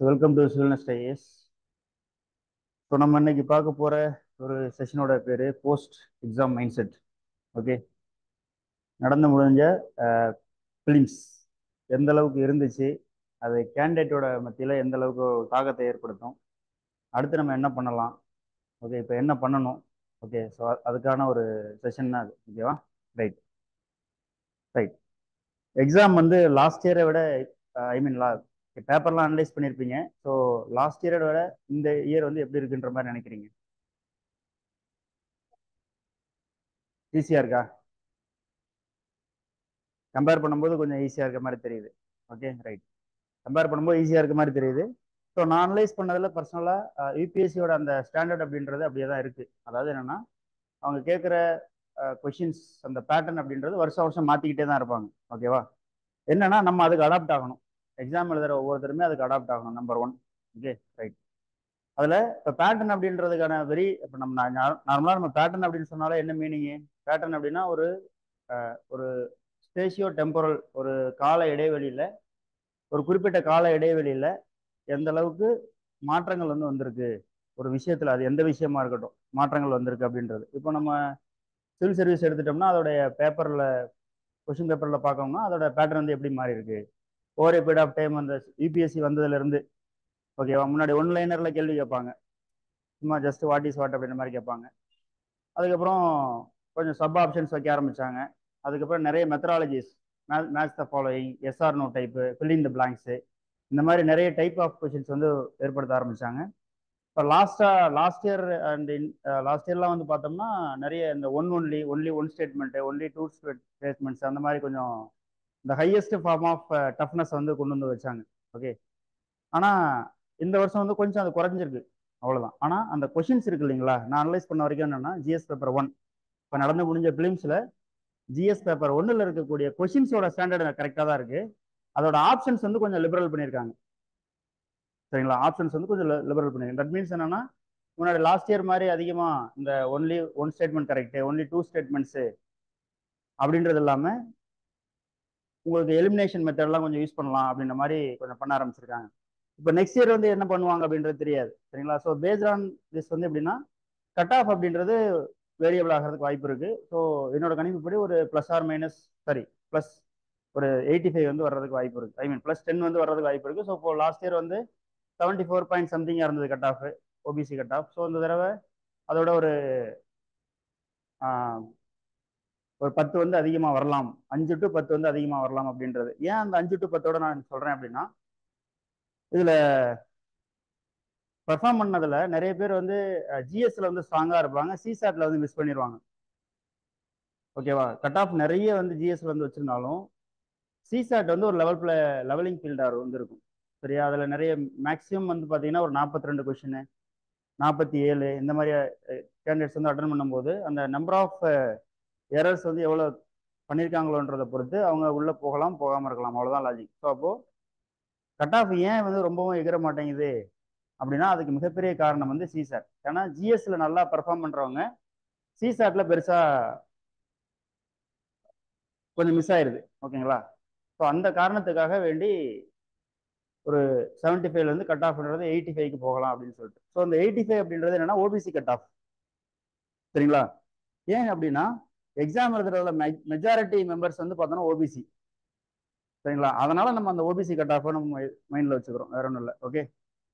Welcome to சில்னஸ்ட் IAS so நம்ம இன்னைக்கு பார்க்க போகிற ஒரு செஷனோட பேர் post exam mindset okay நடந்து முடிஞ்ச ஃபிலிம்ஸ் எந்த அளவுக்கு இருந்துச்சு அது கேண்டிடேட்டோட மத்தியில் எந்த அளவுக்கு ஒரு தாக்கத்தை ஏற்படுத்தும் அடுத்து நம்ம என்ன பண்ணலாம் ஓகே இப்போ என்ன பண்ணணும் ஓகே ஸோ அதுக்கான ஒரு செஷன் தான் அது ஓகேவா ரைட் ரைட் எக்ஸாம் வந்து லாஸ்ட் இயரை விட ஐ மீன் லா பேப்பர்லாம் அனலைஸ் பண்ணியிருப்பீங்க ஸோ லாஸ்ட் இயரை விட இந்த இயர் வந்து எப்படி இருக்குன்ற மாதிரி நினைக்கிறீங்க ஈஸியாக இருக்கா கம்பேர் பண்ணும்போது கொஞ்சம் ஈஸியாக இருக்க மாதிரி தெரியுது ஓகே ரைட் கம்பேர் பண்ணும்போது ஈஸியாக இருக்க மாதிரி தெரியுது ஸோ நான் அனலைஸ் பண்ணதில் பர்சனலாக யூபிஎஸ்சியோட அந்த ஸ்டாண்டர்ட் அப்படின்றது அப்படியே தான் இருக்குது அதாவது என்னென்னா அவங்க கேட்குற கொஷின்ஸ் அந்த பேட்டர்ன் அப்படின்றது வருஷம் வருஷம் மாற்றிக்கிட்டே தான் இருப்பாங்க ஓகேவா என்னன்னா நம்ம அதுக்கு அடாப்ட் ஆகணும் எக்ஸாம் எழுதுகிற ஒவ்வொருத்தருமே அதுக்கு அடாப்ட் ஆகணும் நம்பர் ஒன் ஓகே ரைட் அதில் இப்போ பேட்டர்ன் அப்படின்றதுக்கான வெரி இப்போ நம்ம நார்மலாக நம்ம பேட்டர்ன் அப்படின்னு சொன்னாலே என்ன மீனிங்கு பேட்டர்ன் அப்படின்னா ஒரு ஒரு ஸ்பேஷியோ டெம்பரல் ஒரு கால இடைவெளியில் ஒரு குறிப்பிட்ட கால இடைவெளியில் எந்த அளவுக்கு மாற்றங்கள் வந்து வந்திருக்கு ஒரு விஷயத்தில் அது எந்த விஷயமா இருக்கட்டும் மாற்றங்கள் வந்திருக்கு அப்படின்றது இப்போ நம்ம சிவில் சர்வீஸ் எடுத்துட்டோம்னா அதோடைய பேப்பரில் கொஷின் பேப்பரில் பார்க்கணும்னா அதோட பேட்டர்ன் வந்து எப்படி மாறி இருக்கு over a period of time அந்த யூபிஎஸ்சி வந்ததுலேருந்து ஓகேவா முன்னாடி ஒன் லைனரில் கேள்வி கேட்பாங்க சும்மா ஜஸ்ட் வாட் இஸ் வாட் அப்படின்ற மாதிரி கேட்பாங்க அதுக்கப்புறம் கொஞ்சம் சப் ஆப்ஷன்ஸ் வைக்க ஆரம்பித்தாங்க அதுக்கப்புறம் நிறைய methodologies match the following yes or no type filling the blanks இந்த மாதிரி நிறைய டைப் ஆஃப் கொஷின்ஸ் வந்து ஏற்படுத்த ஆரம்பித்தாங்க இப்போ லாஸ்ட்டாக லாஸ்ட் இயர் அண்ட் லாஸ்ட் இயர்லாம் வந்து பார்த்தோம்னா நிறைய இந்த one only only one statement only two statements அந்த மாதிரி கொஞ்சம் இந்த ஹையஸ்ட் ஃபார்ம் ஆஃப் டஃப்னஸ் வந்து கொண்டு வந்து வச்சாங்க ஓகே ஆனால் இந்த வருஷம் வந்து கொஞ்சம் அது குறைஞ்சிருக்கு அவ்வளோதான் ஆனால் அந்த கொஷின்ஸ் இருக்கு இல்லைங்களா நான் அனலைஸ் பண்ண வரைக்கும் என்னென்னா ஜிஎஸ் பேப்பர் ஒன் இப்போ நடந்து முடிஞ்ச ஃபிலிம்ஸில் ஜிஎஸ் பேப்பர் ஒன்றில் இருக்கக்கூடிய கொஷின்ஸோட ஸ்டாண்டர்ட் கரெக்டாக தான் இருக்குது அதோட ஆப்ஷன்ஸ் வந்து கொஞ்சம் லிபரல் பண்ணியிருக்காங்க சரிங்களா ஆப்ஷன்ஸ் வந்து கொஞ்சம் லிபரல் பண்ணியிருக்காங்க தட் மீன்ஸ் என்னன்னா முன்னாடி லாஸ்ட் இயர் மாதிரி அதிகமாக இந்த only one statement correct only two statements அப்படின்றது இல்லாமல் உங்களுக்கு எலிமினேஷன் மெத்தட்லாம் கொஞ்சம் யூஸ் பண்ணலாம் அப்படின்ற மாதிரி கொஞ்சம் பண்ண ஆரம்பிச்சிருக்காங்க இப்போ நெக்ஸ்ட் இயர் வந்து என்ன பண்ணுவாங்க அப்படின்றது தெரியாது சரிங்களா ஸோ பேஸ்ட் ஆன் திஸ் வந்து எப்படின்னா கட் ஆஃப் அப்படின்றது வேரியபிள் ஆகிறதுக்கு வாய்ப்பு இருக்கு ஸோ என்னோட கணிப்புப்படி ஒரு plus or minus sorry plus ஒரு எயிட்டி ஃபைவ் வந்து வர்றதுக்கு வாய்ப்பு இருக்கு ஐ மீன் ப்ளஸ் டென் வந்து வர்றதுக்கு வாய்ப்பு இருக்கு ஸோ இப்போ லாஸ்ட் இயர் வந்து செவன்டி ஃபோர் பாயிண்ட் சம்திங்காக இருந்தது cut off OBC cut off so இந்த தடவை அதோட ஒரு ஒரு பத்து வந்து அதிகமாக வரலாம் அஞ்சு டு பத்து வந்து அதிகமாக வரலாம் அப்படின்றது ஏன் அந்த அஞ்சு டு பத்தோட நான் சொல்கிறேன் அப்படின்னா இதில் பர்ஃபார்ம் பண்ணதில் நிறைய பேர் வந்து ஜிஎஸ்ல வந்து ஸ்ட்ராங்காக இருப்பாங்க சிசாட்ல வந்து மிஸ் பண்ணிடுவாங்க ஓகேவா கட் ஆஃப் நிறைய வந்து ஜிஎஸ்ல வந்து வச்சிருந்தாலும் சிசாட் வந்து ஒரு லெவல் பிளே லெவலிங் ஃபீல்டாக வந்து இருக்கும் சரியா அதில் நிறைய மேக்ஸிமம் வந்து பார்த்தீங்கன்னா ஒரு நாற்பத்தி ரெண்டு கொஷின் நாற்பத்தி ஏழு இந்த மாதிரி கேண்டிடேட்ஸ் வந்து அட்டன் பண்ணும்போது அந்த நம்பர் ஆஃப் எரர்ஸ் வந்து எவ்வளோ பண்ணியிருக்காங்களோன்றதை பொறுத்து அவங்க உள்ளே போகலாம் போகாமல் இருக்கலாம் அவ்வளோதான் லாஜிக் ஸோ அப்போது கட் ஆஃப் ஏன் வந்து ரொம்பவும் எகிற மாட்டேங்குது அப்படின்னா அதுக்கு மிகப்பெரிய காரணம் வந்து சிசாட் ஏன்னா ஜிஎஸ்ல நல்லா பெர்ஃபார்ம் பண்ணுறவங்க சிசாட்ல பெருசாக கொஞ்சம் மிஸ் ஆயிடுது ஓகேங்களா ஸோ அந்த காரணத்துக்காக வேண்டி ஒரு செவன்டி ஃபைவ்லேருந்து கட் ஆஃப்ன்றது எயிட்டி ஃபைவ்க்கு போகலாம் அப்படின்னு சொல்லிட்டு ஸோ அந்த எயிட்டி ஃபைவ் அப்படின்றது என்னன்னா ஓபிசி கட் ஆஃப் சரிங்களா ஏன் அப்படின்னா எக்ஸாம் எழுதுறதுல மெஜாரிட்டி மெம்பர்ஸ் வந்து பார்த்தோன்னா ஓபிசி சரிங்களா அதனால நம்ம அந்த ஓபிசி கட் ஆஃப் நம்ம மைண்டில் வச்சுக்கிறோம் வேற ஒன்றும் இல்லை ஓகே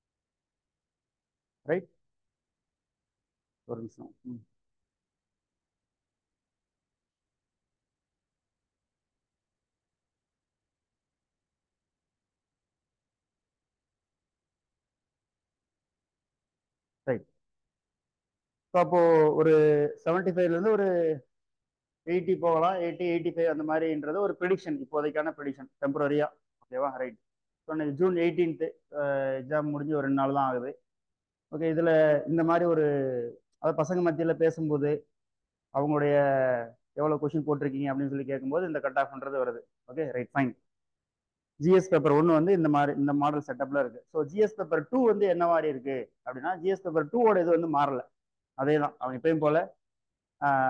ரைட் ஒரு நிமிஷம் ம் ரைட் ஸோ அப்போ ஒரு செவன்டி ஃபைவ்லேருந்து ஒரு எயிட்டி போகலாம் எயிட்டி எயிட்டி ஃபைவ் அந்த மாதிரின்றது ஒரு ப்ரிடிக்ஷன் இப்போதைக்கான ப்ரிடிக்ஷன் டெம்பரரியா ஓகேவா ரைட் ஸோ இன்னைக்கு ஜூன் எயிட்டீன்த்து எக்ஸாம் முடிஞ்சு ஒரு ரெண்டு நாள் தான் ஆகுது ஓகே இதில் இந்த மாதிரி ஒரு அதாவது பசங்க மத்தியில் பேசும்போது அவங்களுடைய எவ்வளோ கொஷின் போட்டிருக்கீங்க அப்படின்னு சொல்லி கேட்கும்போது இந்த கட் ஆஃப்ன்றது வருது okay right fine GS paper ஒன்று வந்து இந்த மாதிரி இந்த மாடல் செட்டப்பில் இருக்குது ஸோ ஜிஎஸ் பேப்பர் டூ வந்து என்ன மாதிரி இருக்குது அப்படின்னா ஜிஎஸ் பேப்பர் டூவோட இது வந்து மாறல அதே தான் அவங்க எப்பயும் போல்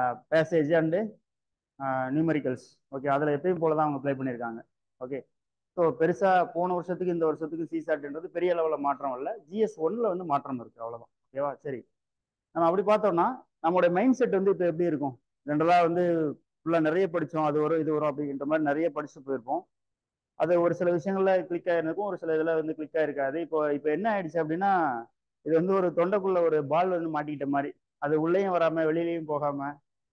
பேசேஜ் அண்டு நியூமரிக்கல்ஸ் ஓகே அதில் எப்பயும் போல தான் அவங்க ப்ளே பண்ணியிருக்காங்க ஓகே ஸோ பெருசாக போன வருஷத்துக்கு இந்த வருஷத்துக்கு சிசாட்ன்றது பெரிய லெவலில் மாற்றம் இல்லை ஜிஎஸ் ஒன்ல வந்து மாற்றம் இருக்குது அவ்வளோதான் ஓகேவா சரி நம்ம அப்படி பார்த்தோம்னா நம்மளுடைய மைண்ட் செட் வந்து இப்போ எப்படி இருக்கும் ஜென்ரலாக வந்து ஃபுல்லாக நிறைய படித்தோம் அது வரும் இது வரும் அப்படின்ற மாதிரி நிறைய படிச்சு போயிருப்போம் அது ஒரு சில விஷயங்கள்ல கிளிக் ஆயிருக்கும் ஒரு சில இதில் வந்து கிளிக் ஆயிருக்காது இப்போ இப்போ என்ன ஆயிடுச்சு அப்படின்னா இது வந்து ஒரு தொண்டைக்குள்ள ஒரு பால் வந்து மாட்டிக்கிட்ட மாதிரி அது உள்ளேயும் வராம வெளியிலையும் போகாம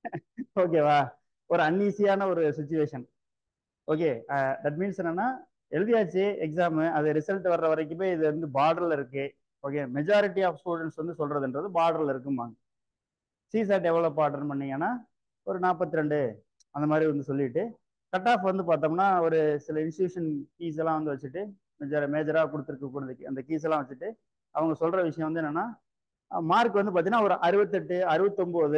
ஓகேவா ஒரு அன்ஈஸியான ஒரு சுச்சுவேஷன் ஓகே தட் மீன்ஸ் என்னன்னா எழுதியாச்சு எக்ஸாமு அது ரிசல்ட் வர்ற வரைக்குமே இது வந்து பார்டர்ல இருக்கு ஓகே மெஜாரிட்டி ஆஃப் ஸ்டூடெண்ட்ஸ் வந்து சொல்றதுன்றது பார்டர்ல இருக்குமாங்க சிசாட் எவ்வளோ அட்டன் பண்ணீங்கன்னா ஒரு நாற்பத்தி ரெண்டு அந்த மாதிரி வந்து சொல்லிட்டு கட் ஆஃப் வந்து பார்த்தோம்னா ஒரு சில இன்ஸ்டியூஷன் கீஸ் எல்லாம் வந்து வச்சுட்டு மேஜர் மேஜராக கொடுத்துருக்க கொடுத்து அந்த கீஸ் எல்லாம் வச்சுட்டு அவங்க சொல்ற விஷயம் வந்து என்னன்னா மார்க் வந்து பார்த்தீங்கன்னா ஒரு அறுபத்தெட்டு அறுபத்தொம்போது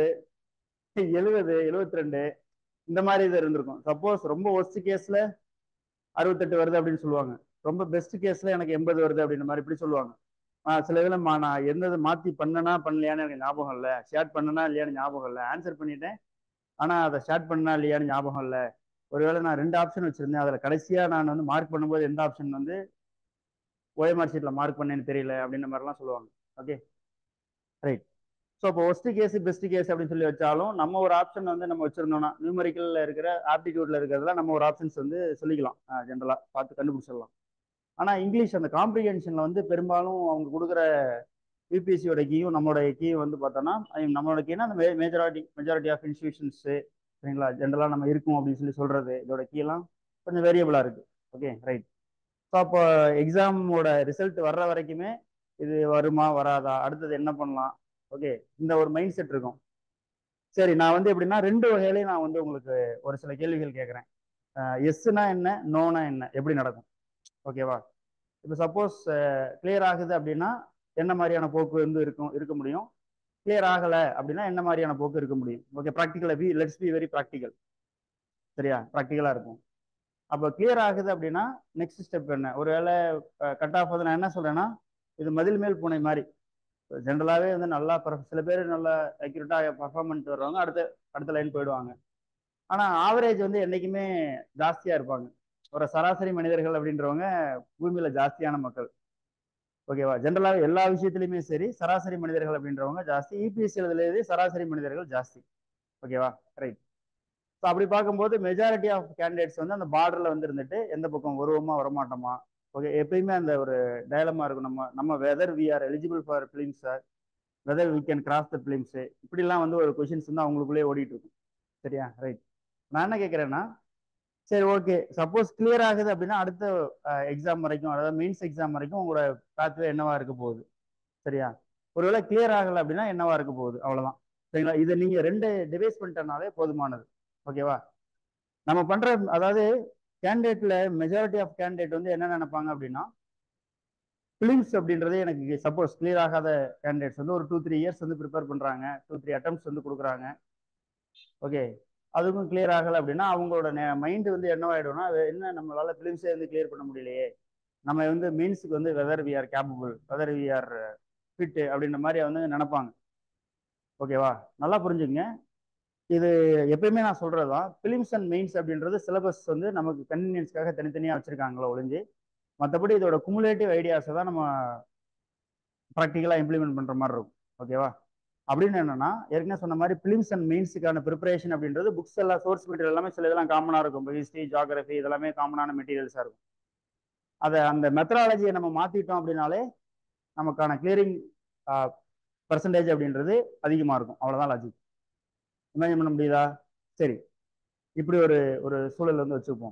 எழுபது எழுபத்தி ரெண்டு இந்த மாதிரி இது இருந்திருக்கும் சப்போஸ் ரொம்ப ஒஸ்ட் கேஸ்ல அறுபத்தெட்டு வருது அப்படின்னு சொல்லுவாங்க ரொம்ப பெஸ்ட் கேஸ்ல எனக்கு எண்பது வருது அப்படின்ற மாதிரி இப்படி சொல்லுவாங்க சில இதில் நான் எந்தது மாற்றி பண்ணனா பண்ணலையான்னு எனக்கு ஞாபகம் இல்லை ஷேர் பண்ணனா இல்லையான்னு ஞாபகம் இல்லை ஆன்சர் பண்ணிட்டேன் ஆனால் அதை ஷேர் பண்ணனா இல்லையான்னு ஞாபகம் இல்லை ஒருவேளை நான் ரெண்டு ஆப்ஷன் வச்சிருந்தேன் அதில் கடைசியாக நான் வந்து மார்க் பண்ணும்போது எந்த ஆப்ஷன் வந்து ஓஎம்ஆர் ஷீட்டில் மார்க் பண்ணேன்னு தெரியல அப்படின்ற மாதிரிலாம் சொல்லுவாங்க ஓகே ரைட் ஸோ இப்போ ஒஸ்ட் கேஸ் பெஸ்ட் கேஸ் அப்படின்னு சொல்லி வச்சாலும் நம்ம ஒரு ஆப்ஷன் வந்து நம்ம வச்சிருந்தோம்னா நியூமரிக்கல்ல இருக்கிற ஆப்டிடியூட்ல இருக்கிறதுல நம்ம ஒரு ஆப்ஷன்ஸ் வந்து சொல்லிக்கலாம் ஜென்ரலாக பார்த்து கண்டுபிடிச்சிடலாம் ஆனால் இங்கிலீஷ் அந்த காம்ப்ரிஹென்ஷனில் வந்து பெரும்பாலும் அவங்க கொடுக்குற யூபிஎஸ்சியோட கீயும் நம்மளோட கீயும் வந்து பார்த்தோன்னா நம்மளோட கீனா அந்த மேஜாரிட்டி மெஜாரிட்டி ஆஃப் இன்ஸ்டியூஷன்ஸு சரிங்களா ஜென்ரலாக நம்ம இருக்கும் அப்படின்னு சொல்லி சொல்றது இதோட கீழெல்லாம் கொஞ்சம் வேரியபிளாக இருக்கு ஓகே ரைட் ஸோ அப்போ எக்ஸாமோட ரிசல்ட் வர்ற வரைக்குமே இது வருமா வராதா அடுத்தது என்ன பண்ணலாம் ஓகே இந்த ஒரு மைண்ட் செட் இருக்கும் சரி நான் வந்து எப்படின்னா ரெண்டு வகையிலையும் நான் வந்து உங்களுக்கு ஒரு சில கேள்விகள் கேட்குறேன் எஸ்னா என்ன நோனா என்ன எப்படி நடக்கும் ஓகேவா இப்போ சப்போஸ் கிளியர் ஆகுது அப்படின்னா என்ன மாதிரியான போக்கு வந்து இருக்கும் இருக்க முடியும் கிளியர் ஆகலை அப்படின்னா என்ன மாதிரியான போக்கு இருக்க முடியும் ஓகே ப்ராக்டிக்கலாக be let's be very practical சரியா ப்ராக்டிக்கலாக இருக்கும் அப்போ கிளியர் ஆகுது அப்படின்னா நெக்ஸ்ட் ஸ்டெப் என்ன ஒருவேளை கட் ஆஃப் வந்து நான் என்ன சொல்றேன்னா இது மதில் மேல் பூனை மாதிரி ஜென்ரலாகவே வந்து நல்லா சில பேர் நல்லா அக்யூரேட்டாக பர்ஃபார்மன்ஸ் வர்றவங்க அடுத்த அடுத்த லைன் போயிடுவாங்க ஆனால் ஆவரேஜ் வந்து என்றைக்குமே ஜாஸ்தியாக இருப்பாங்க ஒரு சராசரி மனிதர்கள் அப்படின்றவங்க பூமியில் ஜாஸ்தியான மக்கள் ஓகேவா ஜென்ரலாக எல்லா விஷயத்துலையுமே சரி சராசரி மனிதர்கள் அப்படின்றவங்க ஜாஸ்தி இபிஎஸ் எழுதுலேயே சராசரி மனிதர்கள் ஜாஸ்தி ஓகேவா ரைட் ஸோ அப்படி பார்க்கும்போது மெஜாரிட்டி ஆஃப் கேண்டிடேட்ஸ் வந்து அந்த பார்டரில் வந்து இருந்துட்டு எந்த பக்கம் வருவோமா வரமாட்டோமா ஓகே எப்பயுமே அந்த ஒரு டயலமா இருக்கும் நம்ம நம்ம whether we are eligible for prelims sir whether we can cross the prelims இப்படிலாம் வந்து ஒரு கொஷின்ஸ் வந்து அவங்களுக்குள்ளே ஓடிட்டு இருக்கும் சரியா ரைட் நான் என்ன கேட்குறேன்னா சரி ஓகே சப்போஸ் கிளியர் ஆகுது அப்படின்னா அடுத்த எக்ஸாம் வரைக்கும் அதாவது மெயின்ஸ் எக்ஸாம் வரைக்கும் உங்களோட பாத்வே என்னவா இருக்க போகுது சரியா ஒருவேளை கிளியர் ஆகலை அப்படின்னா என்னவா இருக்க போகுது அவ்வளோதான் சரிங்களா இதை நீங்கள் ரெண்டு டிவைஸ் பண்ணிட்டனாலே போதுமானது ஓகேவா நம்ம பண்ற அதாவது கேண்டிடேட்ல மெஜாரிட்டி ஆஃப் கேண்டிடேட் வந்து என்ன நினைப்பாங்க அப்படின்னா ஃபிலிம்ஸ் அப்படின்றது எனக்கு சப்போஸ் கிளியர் ஆகாத கேண்டிடேட்ஸ் வந்து ஒரு டூ த்ரீ இயர்ஸ் வந்து ப்ரிப்பேர் பண்ணுறாங்க டூ த்ரீ அட்டம்ஸ் வந்து கொடுக்குறாங்க ஓகே அதுக்கும் கிளியர் ஆகலை அப்படின்னா அவங்களோட மைண்டு வந்து என்னவாயிடும்னா என்ன நம்மளால ஃபிலிம்ஸே வந்து கிளியர் பண்ண முடியலையே நம்ம வந்து மீன்ஸுக்கு வந்து whether we are capable whether we are fit அப்படின்ற மாதிரி வந்து நினைப்பாங்க ஓகேவா நல்லா புரிஞ்சுங்க இது எப்பயுமே நான் சொல்றது தான் ஃபிலிம்ஸ் அண்ட் மெயின்ஸ் அப்படின்றது சிலபஸ் வந்து நமக்கு கன்வீனியன்ஸ்க்காக தனித்தனியாக வச்சிருக்காங்களோ ஒழிஞ்சு மற்றபடி இதோட குமுலேட்டிவ் ஐடியாஸை தான் நம்ம ப்ராக்டிக்கலாக இம்ப்ளிமெண்ட் பண்ணுற மாதிரி இருக்கும் ஓகேவா அப்படின்னு என்னன்னா ஏற்கனவே சொன்ன மாதிரி ஃபிலிம்ஸ் அண்ட் மெயின்ஸுக்கான ப்ரிப்பரேஷன் அப்படின்றது புக்ஸ் எல்லாம் சோர்ஸ் மெட்டீரியல் எல்லாமே சில இதெல்லாம் காமனாக இருக்கும் இப்போ ஹிஸ்ட்ரி ஜாகிரபி இதெல்லாமே காமனான மெட்டீரியல்ஸாக இருக்கும் அதை அந்த மெத்தடாலஜியை நம்ம மாற்றிட்டோம் அப்படின்னாலே நமக்கான கிளியரிங் பர்சன்டேஜ் அப்படின்றது அதிகமாக இருக்கும் அவ்வளோதான் லாஜிக் இமேஜின் பண்ண முடியுதா சரி இப்படி ஒரு ஒரு சூழல் வந்து வச்சுப்போம்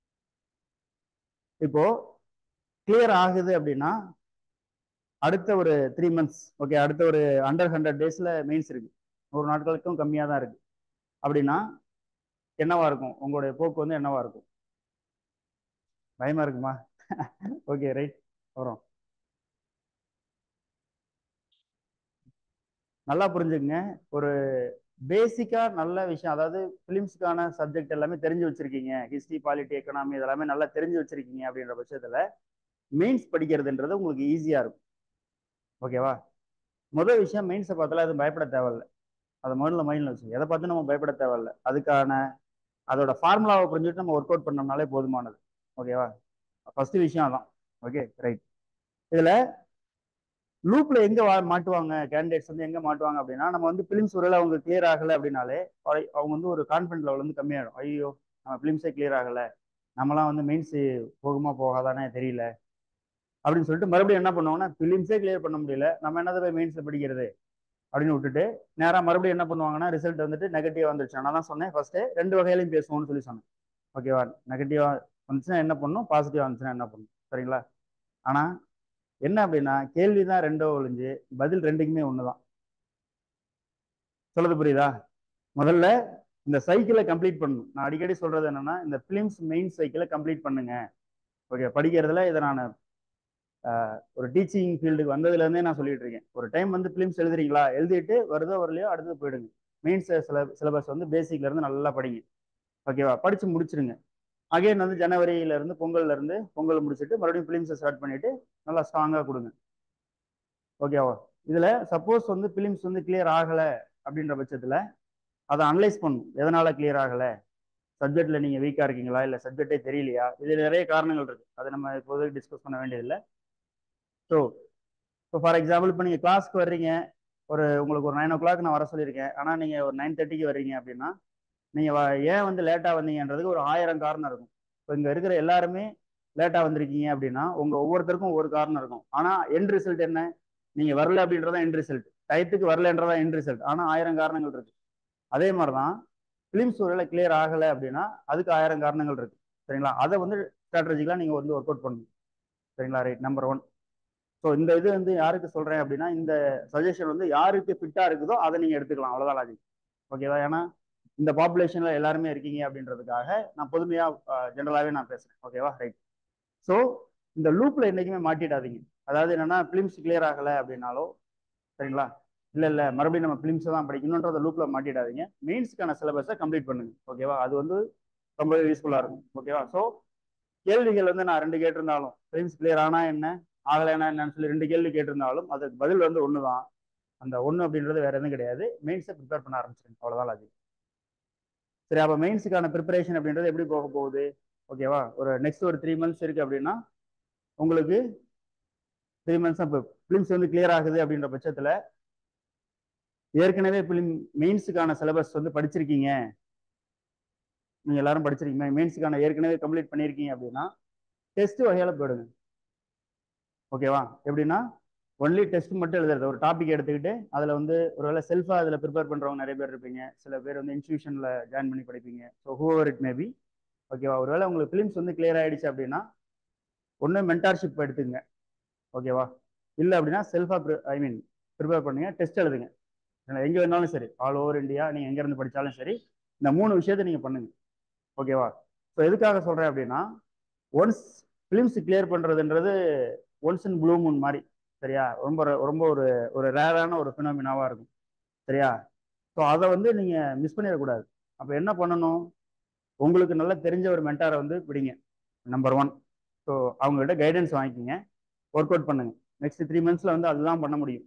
இப்போ கிளியர் ஆகுது அப்படின்னா அடுத்த ஒரு த்ரீ மந்த்ஸ் ஓகே அடுத்த ஒரு அண்டர் ஹண்ட்ரட் டேஸ்ல மெயின்ஸ் இருக்கு நூறு நாட்களுக்கும் கம்மியாக தான் இருக்கு அப்படின்னா என்னவா இருக்கும் உங்களுடைய போக்கு வந்து என்னவா இருக்கும் பயமா இருக்குமா ஓகே ரைட் வரும் நல்லா புரிஞ்சுக்கங்க ஒரு பேசிக்கா நல்ல விஷயம் அதாவது பிலிம்ஸ்க்கான சப்ஜெக்ட் எல்லாமே தெரிஞ்சு வச்சிருக்கீங்க ஹிஸ்டரி பாலிட்டி எக்கனாமி இதெல்லாமே நல்லா தெரிஞ்சு வச்சிருக்கீங்க அப்படின்ற பட்சத்துல மெயின்ஸ் படிக்கிறதுன்றது உங்களுக்கு ஈஸியா இருக்கும் ஓகேவா முதல் விஷயம் மெயின்ஸை பார்த்தாலும் அது பயப்பட தேவையில்ல அதை முதல்ல மைண்ட்ல வச்சு எதை பார்த்து நம்ம பயப்பட தேவையில்ல அதுக்கான அதோட ஃபார்முலாவை புரிஞ்சுட்டு நம்ம ஒர்க் அவுட் பண்ணோம்னாலே போதுமானது ஓகேவா ஃபர்ஸ்ட் விஷயம் அதான் ஓகே ரைட் இதுல லூப்ல எங்க வா- மாட்டுவாங்க கேண்டிடேட்ஸ் வந்து எங்க மாட்டுவாங்க அப்படின்னா நம்ம வந்து பிலிம்ஸ் ஒருவேளை அவங்க கிளியர் ஆகல அப்படின்னாலே அவ- அவங்க வந்து ஒரு கான்ஃபிடன்ட் லெவல் வந்து கம்மியாயிடும் ஐயோ நம்ம பிலிம்ஸே கிளியர் ஆகல நம்மலாம் வந்து மெயின்ஸ் போகுமா போகாதானே தெரியல அப்படின்னு சொல்லிட்டு மறுபடியும் என்ன பண்ணுவாங்கன்னா பிலிம்ஸே கிளியர் பண்ண முடியல நம்ம என்னதை போய் மெயின்ஸ்ல படிக்கிறது அப்படின்னு விட்டுட்டு நேரா மறுபடியும் என்ன பண்ணுவாங்கன்னா ரிசல்ட் வந்துட்டு நெகட்டிவ் வந்துருச்சு நான் தான் சொன்னேன் ஃபர்ஸ்ட் ரெண்டு வகையிலையும் பேசுவோம்னு சொல்லி சொன்னேன் ஓகேவா நெகட்டிவா வந்துச்சுன்னா என்ன பண்ணும் பாசிட்டிவா வந்துச்சுன்னா என்ன பண்ணும் சரிங்களா ஆனா என்ன அப்படின்னா கேள்வி தான் ரெண்டோ ஒழிஞ்சு பதில் ரெண்டுக்குமே ஒண்ணுதான் சொல்றது புரியுதா முதல்ல இந்த சைக்கிளை கம்ப்ளீட் பண்ணணும் நான் அடிக்கடி சொல்றது என்னன்னா இந்த பிலிம்ஸ் மெயின் சைக்கிளை கம்ப்ளீட் பண்ணுங்க ஓகே படிக்கிறதுல இதை நான் ஒரு டீச்சிங் ஃபீல்டுக்கு வந்ததுல இருந்தே நான் சொல்லிட்டு இருக்கேன் ஒரு டைம் வந்து பிலிம்ஸ் எழுதுறீங்களா எழுதிட்டு வருதோ வரலையோ அடுத்து போயிடுங்க மெயின்ஸ் சில சிலபஸ் வந்து பேசிக்ல இருந்து நல்லா படிங்க ஓகேவா படிச்சு முடிச்சிருங்க அகைன் வந்து ஜனவரியில இருந்து பொங்கல்ல இருந்து பொங்கல் முடிச்சுட்டு மறுபடியும் பிலிம்ஸை ஸ்டார்ட் பண்ணிட்டு நல்லா ஸ்ட்ராங்கா கொடுங்க ஓகேவா இதுல சப்போஸ் வந்து பிலிம்ஸ் வந்து கிளியர் ஆகல அப்படின்ற பட்சத்துல அதை அனலைஸ் பண்ணும் எதனால கிளியர் ஆகல சப்ஜெக்ட்ல நீங்க வீக்கா இருக்கீங்களா இல்ல சப்ஜெக்டே தெரியலையா இது நிறைய காரணங்கள் இருக்கு அதை நம்ம இப்போதைக்கு டிஸ்கஸ் பண்ண வேண்டியதில்லை ஸோ இப்போ ஃபார் எக்ஸாம்பிள் இப்போ நீங்கள் கிளாஸ்க்கு வர்றீங்க ஒரு உங்களுக்கு ஒரு நைன் ஓ கிளாக் நான் வர சொல்லியிருக்கேன் ஆனால் நீங்கள் ஒரு நைன் தேர்ட்டிக்கு வர்றீங்க அப்படின்னா நீங்கள் ஏன் வந்து லேட்டாக வந்தீங்கன்றதுக்கு ஒரு ஆயிரம் காரணம் இருக்கும் இப்போ இங்கே இருக்கிற எல்லாருமே லேட்டாக வந்திருக்கீங்க அப்படின்னா உங்கள் ஒவ்வொருத்தருக்கும் ஒரு காரணம் இருக்கும் ஆனால் எண்ட் ரிசல்ட் என்ன நீங்கள் வரல அப்படின்றதான் எண்ட் ரிசல்ட் டயத்துக்கு வரலன்றதா எண்ட் ரிசல்ட் ஆனால் ஆயிரம் காரணங்கள் இருக்கு அதே மாதிரி தான் ஃபிலிம்ஸ் ஒருவேளை கிளியர் ஆகலை அப்படின்னா அதுக்கு ஆயிரம் காரணங்கள் இருக்கு சரிங்களா அதை வந்து ஸ்ட்ராட்டஜிக்கலாக நீங்கள் வந்து ஒர்க் அவுட் பண்ணணும் சரிங்களா ரைட் நம்பர் ஒன் ஸோ இந்த இது வந்து யாருக்கு சொல்றேன் அப்படின்னா இந்த சஜஷன் வந்து யாருக்கு ஃபிட்டா இருக்குதோ அதை நீங்க எடுத்துக்கலாம் அவ்வளவுதான் லாஜிக் ஓகேவா ஏன்னா இந்த பாப்புலேஷன்ல எல்லாருமே இருக்கீங்க அப்படின்றதுக்காக நான் பொதுமையா ஜென்ரலாவே நான் பேசுறேன் ஓகேவா ரைட் ஸோ இந்த லூப்ல என்னைக்குமே மாட்டிடாதீங்க அதாவது என்னன்னா பிலிம்ஸ் கிளியர் ஆகல அப்படின்னாலோ சரிங்களா இல்ல இல்ல மறுபடியும் நம்ம பிலிம்ஸ் தான் படிக்கணுன்றத லூப்ல மாட்டிடாதீங்க மெயின்ஸ்க்கான சிலபஸை கம்ப்ளீட் பண்ணுங்க ஓகேவா அது வந்து ரொம்ப யூஸ்ஃபுல்லா இருக்கும் ஓகேவா ஸோ கேள்விகள் வந்து நான் ரெண்டு கேட்டிருந்தாலும் பிலிம்ஸ் கிளியர் ஆனா என்ன ஆகலைன்னா என்னன்னு சொல்லி ரெண்டு கேள்வி கேட்டிருந்தாலும் அதுக்கு பதில் வந்து ஒன்று தான் அந்த ஒன்று அப்படின்றது வேற எதுவும் கிடையாது மெயின்ஸை ப்ரிப்பேர் பண்ண ஆரம்பிச்சிருங்க அவ்வளோதான் லாஜிக் சரி அப்போ மெயின்ஸுக்கான ப்ரிப்பரேஷன் அப்படின்றது எப்படி போக போகுது ஓகேவா ஒரு நெக்ஸ்ட் ஒரு த்ரீ மந்த்ஸ் இருக்கு அப்படின்னா உங்களுக்கு த்ரீ மந்த்ஸ் இப்போ ஃபிலிம்ஸ் வந்து கிளியர் ஆகுது அப்படின்ற பட்சத்தில் ஏற்கனவே ஃபிலிம் மெயின்ஸுக்கான சிலபஸ் வந்து படிச்சிருக்கீங்க நீங்கள் எல்லாரும் படிச்சிருக்கீங்க மெயின்ஸுக்கான ஏற்கனவே கம்ப்ளீட் பண்ணியிருக்கீங்க அப்படின்னா டெஸ்ட் வகையில் போயிடுங்க ஓகேவா எப்படின்னா ஒன்லி டெஸ்ட் மட்டும் எழுதுறது ஒரு டாபிக் எடுத்துக்கிட்டு அதில் வந்து ஒருவேளை செல்ஃபாக அதில் ப்ரிப்பேர் பண்ணுறவங்க நிறைய பேர் இருப்பீங்க சில பேர் வந்து இன்ஸ்டியூஷனில் ஜாயின் பண்ணி படிப்பீங்க ஸோ ஹூவர் இட் மேபி ஓகேவா ஒருவேளை உங்களுக்கு ஃபிலிம்ஸ் வந்து கிளியர் ஆகிடுச்சு அப்படின்னா ஒன்று மென்டார்ஷிப் எடுத்துங்க ஓகேவா இல்லை அப்படின்னா செல்ஃபாக ஐ மீன் ப்ரிப்பேர் பண்ணுங்க டெஸ்ட் எழுதுங்க எங்கே வேணாலும் சரி ஆல் ஓவர் இந்தியா நீங்கள் எங்கேருந்து படித்தாலும் சரி இந்த மூணு விஷயத்தை நீங்கள் பண்ணுங்க ஓகேவா ஸோ எதுக்காக சொல்கிறேன் அப்படின்னா ஒன்ஸ் ஃபிலிம்ஸ் கிளியர் பண்ணுறதுன்றது ஒன்ஸ் இன் ப்ளூ மூன் மாதிரி சரியா ரொம்ப ரொம்ப ஒரு ஒரு ரேரான ஒரு ஃபினாமினாவாக இருக்கும் சரியா ஸோ அதை வந்து நீங்கள் மிஸ் பண்ணிடக்கூடாது அப்போ என்ன பண்ணணும் உங்களுக்கு நல்லா தெரிஞ்ச ஒரு மென்டாரை வந்து பிடிங்க நம்பர் ஒன் ஸோ அவங்ககிட்ட கைடன்ஸ் வாங்கிக்கிங்க ஒர்க் அவுட் பண்ணுங்க நெக்ஸ்ட் த்ரீ மந்த்ஸில் வந்து அதுதான் பண்ண முடியும்